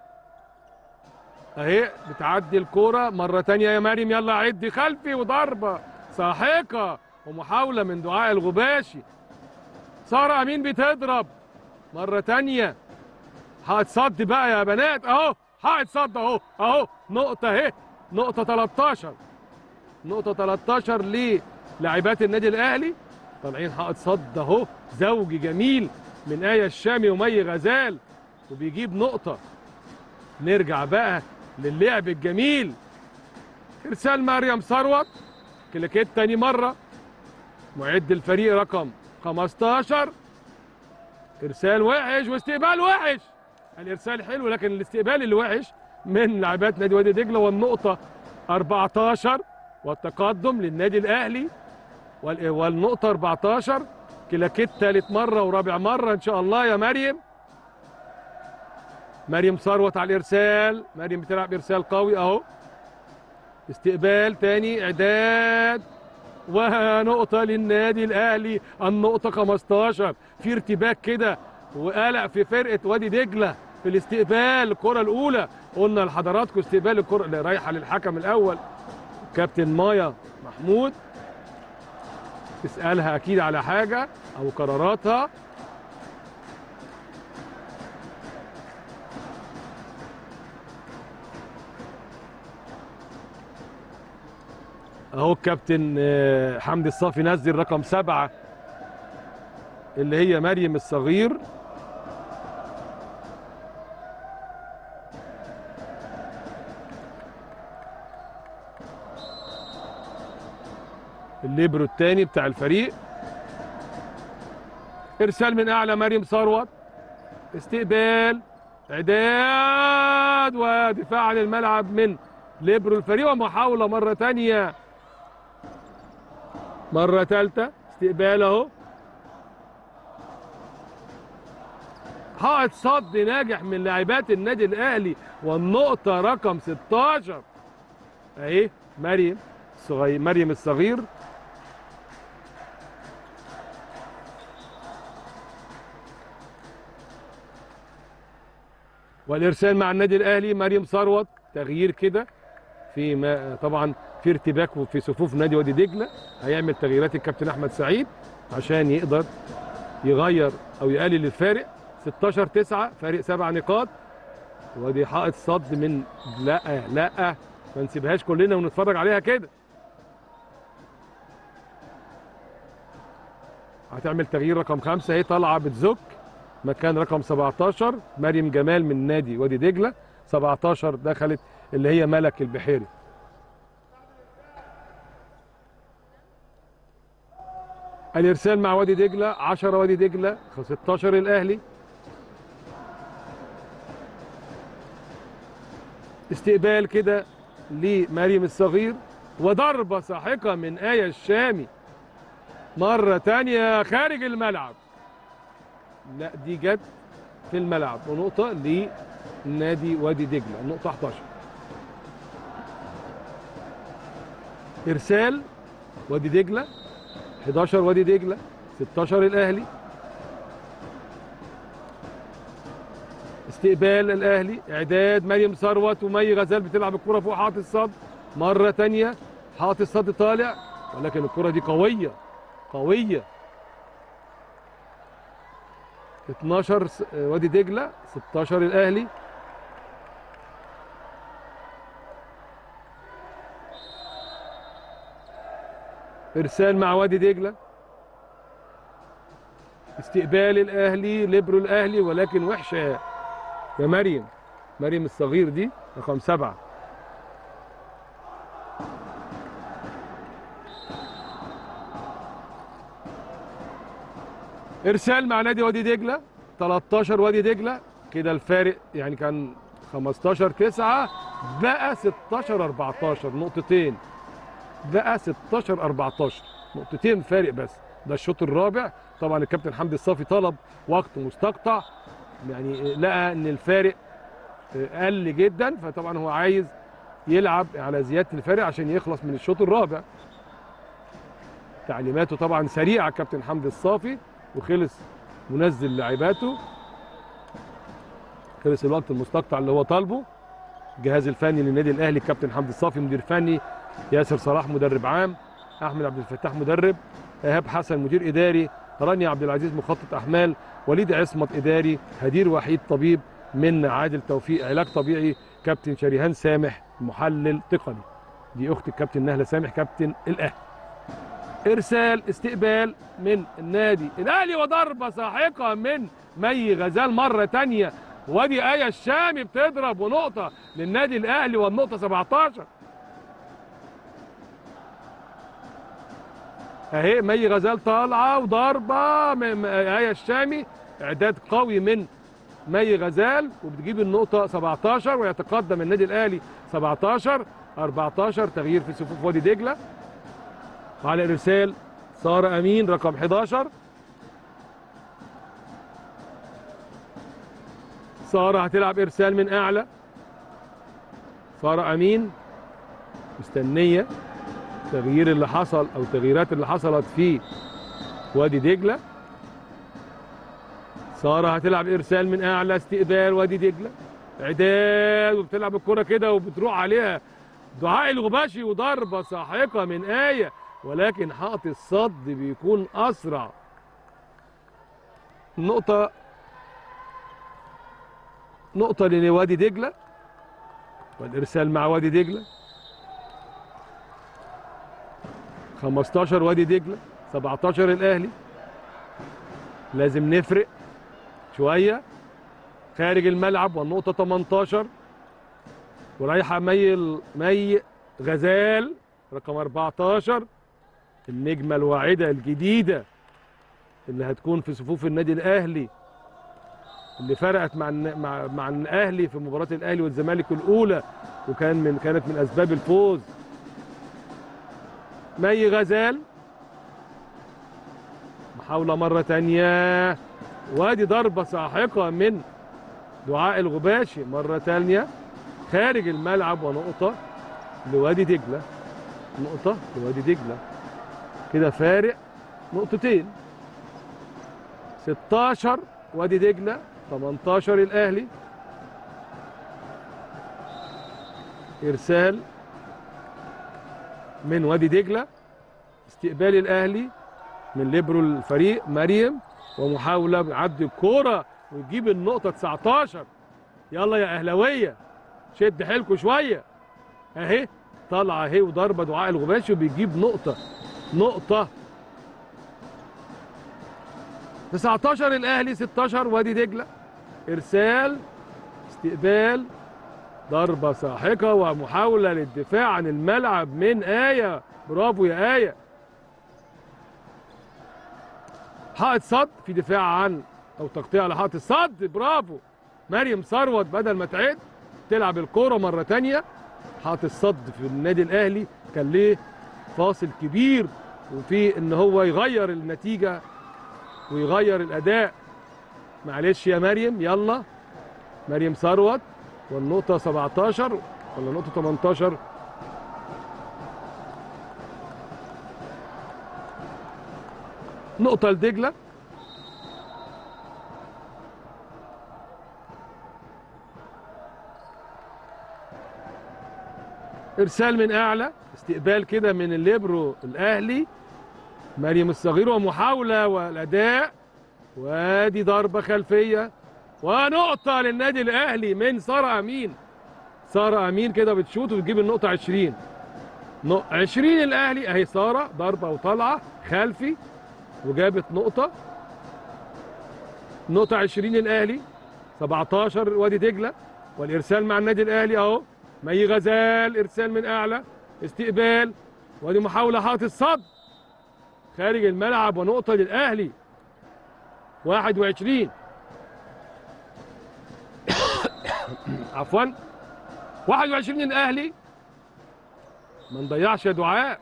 اهي بتعدي الكوره مره تانية يا مريم يلا عدي خلفي وضربه ساحقه ومحاوله من دعاء الغباشي ساره امين بتضرب مره تانية حائط صد بقى يا بنات اهو حائط صد اهو اهو نقطه اهي نقطه 13 نقطه 13 للاعبات النادي الاهلي طالعين حائط صد اهو زوجي جميل من ايه الشامي ومي غزال وبيجيب نقطه نرجع بقى للعب الجميل ارسال مريم ثروت كليكيت تاني مره معد الفريق رقم 15 ارسال وحش واستقبال وحش الارسال حلو لكن الاستقبال اللي وحش من لاعبات نادي وادي دجله والنقطه 14 والتقدم للنادي الاهلي وال- والنقطه 14 كلاكيت ثالث مره ورابع مره ان شاء الله يا مريم مريم ثروت على الارسال مريم بتلعب ارسال قوي اهو استقبال تاني اعداد ونقطة للنادي الاهلي النقطة 15 في ارتباك كده وقلق في فرقة وادي دجلة في الاستقبال الكرة الاولى قلنا لحضراتكم استقبال الكرة اللي رايحة للحكم الاول كابتن مايا محمود تسألها اكيد على حاجة او قراراتها اهو الكابتن آه، حمدي الصافي نزل رقم سبعة اللي هي مريم الصغير الليبرو الثاني بتاع الفريق ارسال من اعلى مريم ثروت استقبال اعداد ودفاع عن الملعب من ليبرو الفريق ومحاوله مره تانية مره ثالثه استقبال اهو حائط صد ناجح من لاعبات النادي الاهلي والنقطه رقم 16 اهي مريم صغير مريم الصغير والارسال مع النادي الاهلي مريم ثروت تغيير كده في ما طبعا في ارتباك في صفوف نادي وادي دجله هيعمل تغييرات الكابتن احمد سعيد عشان يقدر يغير او يقلل الفارق 16 9 فارق سبع نقاط ودي حائط صد من لا لا ما نسيبهاش كلنا ونتفرج عليها كده هتعمل تغيير رقم خمسة اهي طالعه بتزك مكان رقم 17 مريم جمال من نادي وادي دجله 17 دخلت اللي هي ملك البحيري الارسال مع وادي دجله 10 وادي دجله 16 الاهلي استقبال كده لمريم الصغير وضربه ساحقه من ايه الشامي مره تانية خارج الملعب لا دي جت في الملعب ونقطه لنادي وادي دجله النقطه 11 ارسال وادي دجله 11 وادي دجله 16 الاهلي استقبال الاهلي اعداد مريم ثروت ومي غزال بتلعب الكره فوق حاطط الصد مره تانية حاطط الصد طالع ولكن الكره دي قويه قويه 12 س- وادي دجله 16 الاهلي ارسال مع وادي دجله استقبال الاهلي ليبرو الاهلي ولكن وحشه يا مريم مريم الصغير دي رقم سبعه ارسال مع نادي وادي دجله 13 وادي دجله كده الفارق يعني كان 15 9 بقى 16 14 نقطتين بقى 16 14 نقطتين فارق بس ده الشوط الرابع طبعا الكابتن حمدي الصافي طلب وقت مستقطع يعني لقى ان الفارق قل جدا فطبعا هو عايز يلعب على زياده الفارق عشان يخلص من الشوط الرابع تعليماته طبعا سريعه الكابتن حمدي الصافي وخلص منزل لاعباته خلص الوقت المستقطع اللي هو طالبه الجهاز الفني للنادي الاهلي الكابتن حمدي الصافي مدير فني ياسر صلاح مدرب عام احمد عبد الفتاح مدرب ايهاب حسن مدير اداري رانيا عبد العزيز مخطط احمال وليد عصمت اداري هدير وحيد طبيب من عادل توفيق علاج طبيعي كابتن شريهان سامح محلل تقني دي اخت الكابتن نهله سامح كابتن الاهلي ارسال استقبال من النادي الاهلي وضربه ساحقه من مي غزال مره تانية وادي ايه الشامي بتضرب ونقطه للنادي الاهلي والنقطه 17 اهي مي غزال طالعه وضربه من من ايه الشامي اعداد قوي من مي غزال وبتجيب النقطه 17 ويتقدم النادي الاهلي 17 14 تغيير في صفوف وادي دجله على الارسال ساره امين رقم 11 ساره هتلعب ارسال من اعلى ساره امين مستنيه التغيير اللي حصل او التغييرات اللي حصلت في وادي دجله ساره هتلعب ارسال من اعلى استقبال وادي دجله اعداد وبتلعب الكره كده وبتروح عليها دعاء الغباشي وضربه ساحقه من ايه ولكن حائط الصد بيكون اسرع نقطه نقطه لوادي دجله والارسال مع وادي دجله 15 وادي دجله 17 الاهلي لازم نفرق شويه خارج الملعب والنقطه 18 ورايحه مي مي غزال رقم 14 النجمه الواعده الجديده اللي هتكون في صفوف النادي الاهلي اللي فرقت مع الن- مع مع الاهلي في مباراه الاهلي والزمالك الاولى وكان من كانت من اسباب الفوز مي غزال محاولة مرة تانية وادي ضربة ساحقة من دعاء الغباشي مرة تانية خارج الملعب ونقطة لوادي دجلة نقطة لوادي دجلة كده فارق نقطتين 16 وادي دجلة 18 الأهلي إرسال من وادي دجلة استقبال الأهلي من ليبرو الفريق مريم ومحاولة بعد الكورة ويجيب النقطة 19 يلا يا أهلاوية شد حيلكوا شوية أهي طالعة أهي وضربة دعاء الغباشي وبيجيب نقطة نقطة 19 الأهلي 16 وادي دجلة إرسال استقبال ضربة ساحقة ومحاولة للدفاع عن الملعب من آية برافو يا آية حائط صد في دفاع عن أو تغطية على حائط الصد برافو مريم ثروت بدل ما تعد تلعب الكورة مرة تانية حائط الصد في النادي الأهلي كان ليه فاصل كبير وفي إن هو يغير النتيجة ويغير الأداء معلش يا مريم يلا مريم ثروت والنقطة 17 ولا نقطة 18 نقطة لدجلة إرسال من أعلى استقبال كده من الليبرو الأهلي مريم الصغير ومحاولة والأداء وادي ضربة خلفية ونقطة للنادي الأهلي من سارة أمين سارة أمين كده بتشوط وتجيب النقطة 20 نق- 20 الأهلي أهي سارة ضربة وطالعة خلفي وجابت نقطة نقطة 20 الأهلي 17 وادي دجلة والإرسال مع النادي الأهلي أهو مي غزال إرسال من أعلى استقبال وادي محاولة حاطط الصد خارج الملعب ونقطة للأهلي 21 عفوا 21 الاهلي ما نضيعش يا دعاء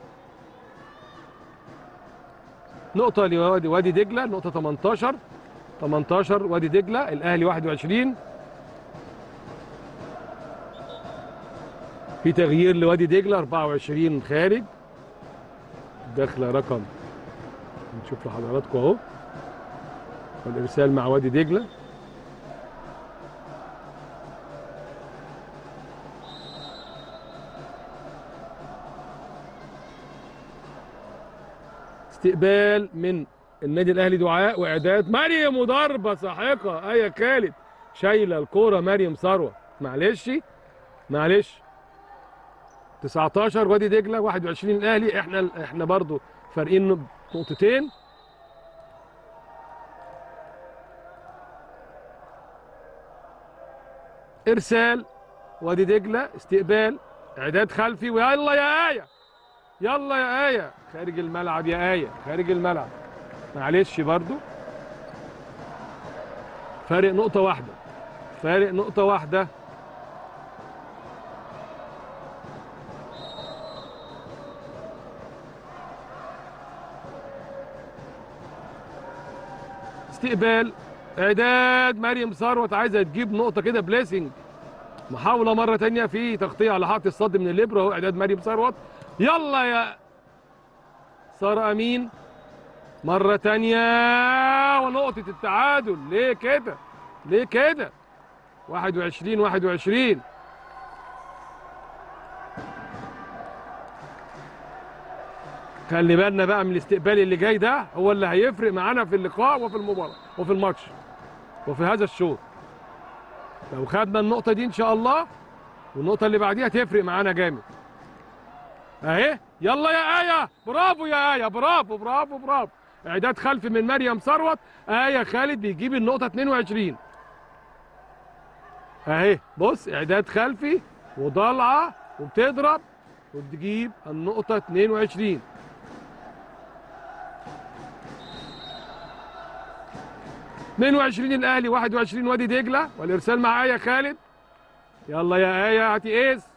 نقطة لوادي وادي دجلة نقطة 18 18 وادي دجلة الأهلي 21 في تغيير لوادي دجلة 24 خارج داخلة رقم نشوف لحضراتكم اهو والإرسال مع وادي دجلة استقبال من النادي الاهلي دعاء واعداد مريم وضربه ساحقه ايه خالد شايله الكوره مريم ثروه معلش معلش 19 وادي دجله 21 الاهلي احنا احنا برضو فارقين نقطتين ارسال وادي دجله استقبال اعداد خلفي ويلا يا ايه يلا يا آية خارج الملعب يا آية خارج الملعب معلش برضو فارق نقطة واحدة فارق نقطة واحدة استقبال اعداد مريم ثروت عايزه تجيب نقطه كده بليسنج محاوله مره تانية في تغطيه على حائط الصد من الليبرو اهو اعداد مريم ثروت يلا يا سارة أمين مرة تانية ونقطة التعادل ليه كده ليه كده 21 21 خلي بالنا بقى من الاستقبال اللي جاي ده هو اللي هيفرق معانا في اللقاء وفي المباراة وفي الماتش وفي هذا الشوط لو خدنا النقطة دي إن شاء الله والنقطة اللي بعديها تفرق معانا جامد اهي يلا يا آية برافو يا آية برافو برافو برافو اعداد خلفي من مريم ثروت آية خالد بيجيب النقطة 22 اهي بص اعداد خلفي وضالعة وبتضرب وبتجيب النقطة 22 22 الاهلي 21 وادي دجله والارسال مع ايه خالد يلا يا ايه هاتي ايس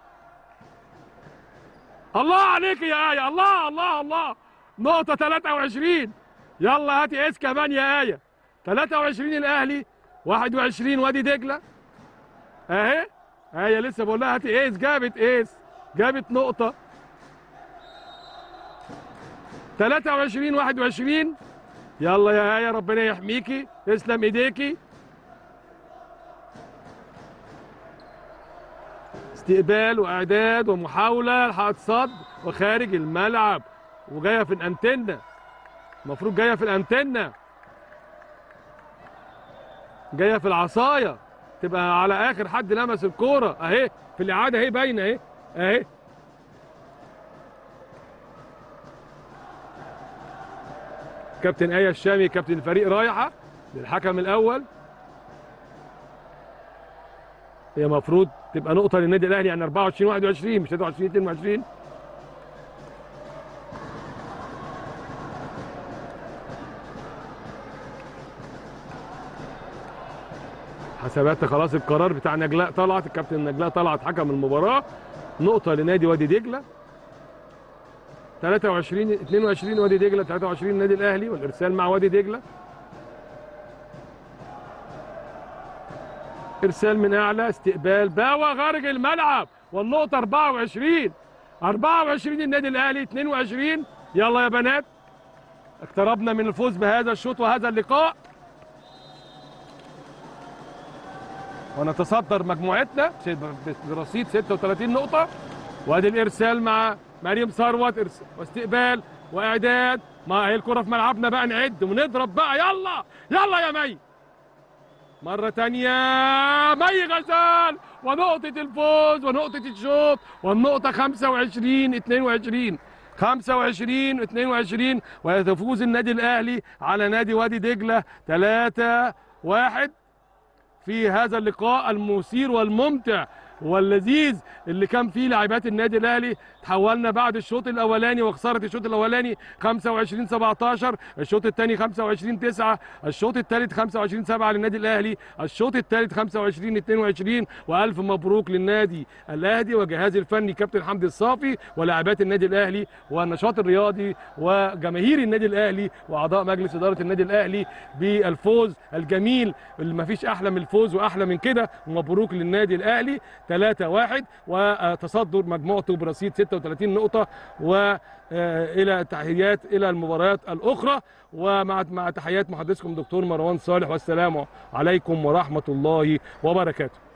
الله عليك يا ايه الله الله الله نقطه 23 يلا هاتي ايس كمان يا ايه 23 الاهلي 21 وادي دجله اهي ايه لسه بقول لها هاتي ايس جابت ايس جابت نقطه 23 21 يلا يا آية ربنا يحميكي تسلم ايديكي استقبال واعداد ومحاولة لحقت صد وخارج الملعب وجاية في الانتنة المفروض جاية في الانتنة جاية في العصاية تبقى على اخر حد لمس الكورة اهي في الاعادة اهي باينة اهي اهي كابتن آية الشامي كابتن الفريق رايحة للحكم الأول هي المفروض تبقى نقطة للنادي الأهلي يعني 24 21 مش 23 22 حسابات خلاص القرار بتاع نجلاء طلعت الكابتن نجلاء طلعت حكم المباراة نقطة لنادي وادي دجلة 23 22 وادي دجله 23 النادي الاهلي والارسال مع وادي دجله ارسال من اعلى استقبال باوا خارج الملعب والنقطه 24 24 النادي الاهلي 22 يلا يا بنات اقتربنا من الفوز بهذا الشوط وهذا اللقاء ونتصدر مجموعتنا برصيد 36 نقطه وادي الارسال مع مريم ثروت ارسال واستقبال واعداد ما هي الكره في ملعبنا بقى نعد ونضرب بقى يلا يلا يا مي مرة تانية مي غزال ونقطة الفوز ونقطة الشوط والنقطة 25 22 25 22 ويتفوز النادي الأهلي على نادي وادي دجلة 3 1 في هذا اللقاء المثير والممتع واللذيذ اللي كان فيه لاعبات النادي الاهلي تحولنا بعد الشوط الاولاني وخساره الشوط الاولاني 25 17 الشوط الثاني 25 9 الشوط الثالث 25 7 للنادي الاهلي الشوط الثالث 25 22 والف مبروك للنادي الاهلي وجهازه الفني كابتن حمدي الصافي ولاعبات النادي الاهلي والنشاط الرياضي وجماهير النادي الاهلي واعضاء مجلس اداره النادي الاهلي بالفوز الجميل اللي ما فيش احلى من الفوز واحلى من كده ومبروك للنادي الاهلي 3 1 وتصدر مجموعته برصيد 36 نقطة وإلى تحيات إلى المباريات الأخرى ومع مع تحيات محدثكم دكتور مروان صالح والسلام عليكم ورحمة الله وبركاته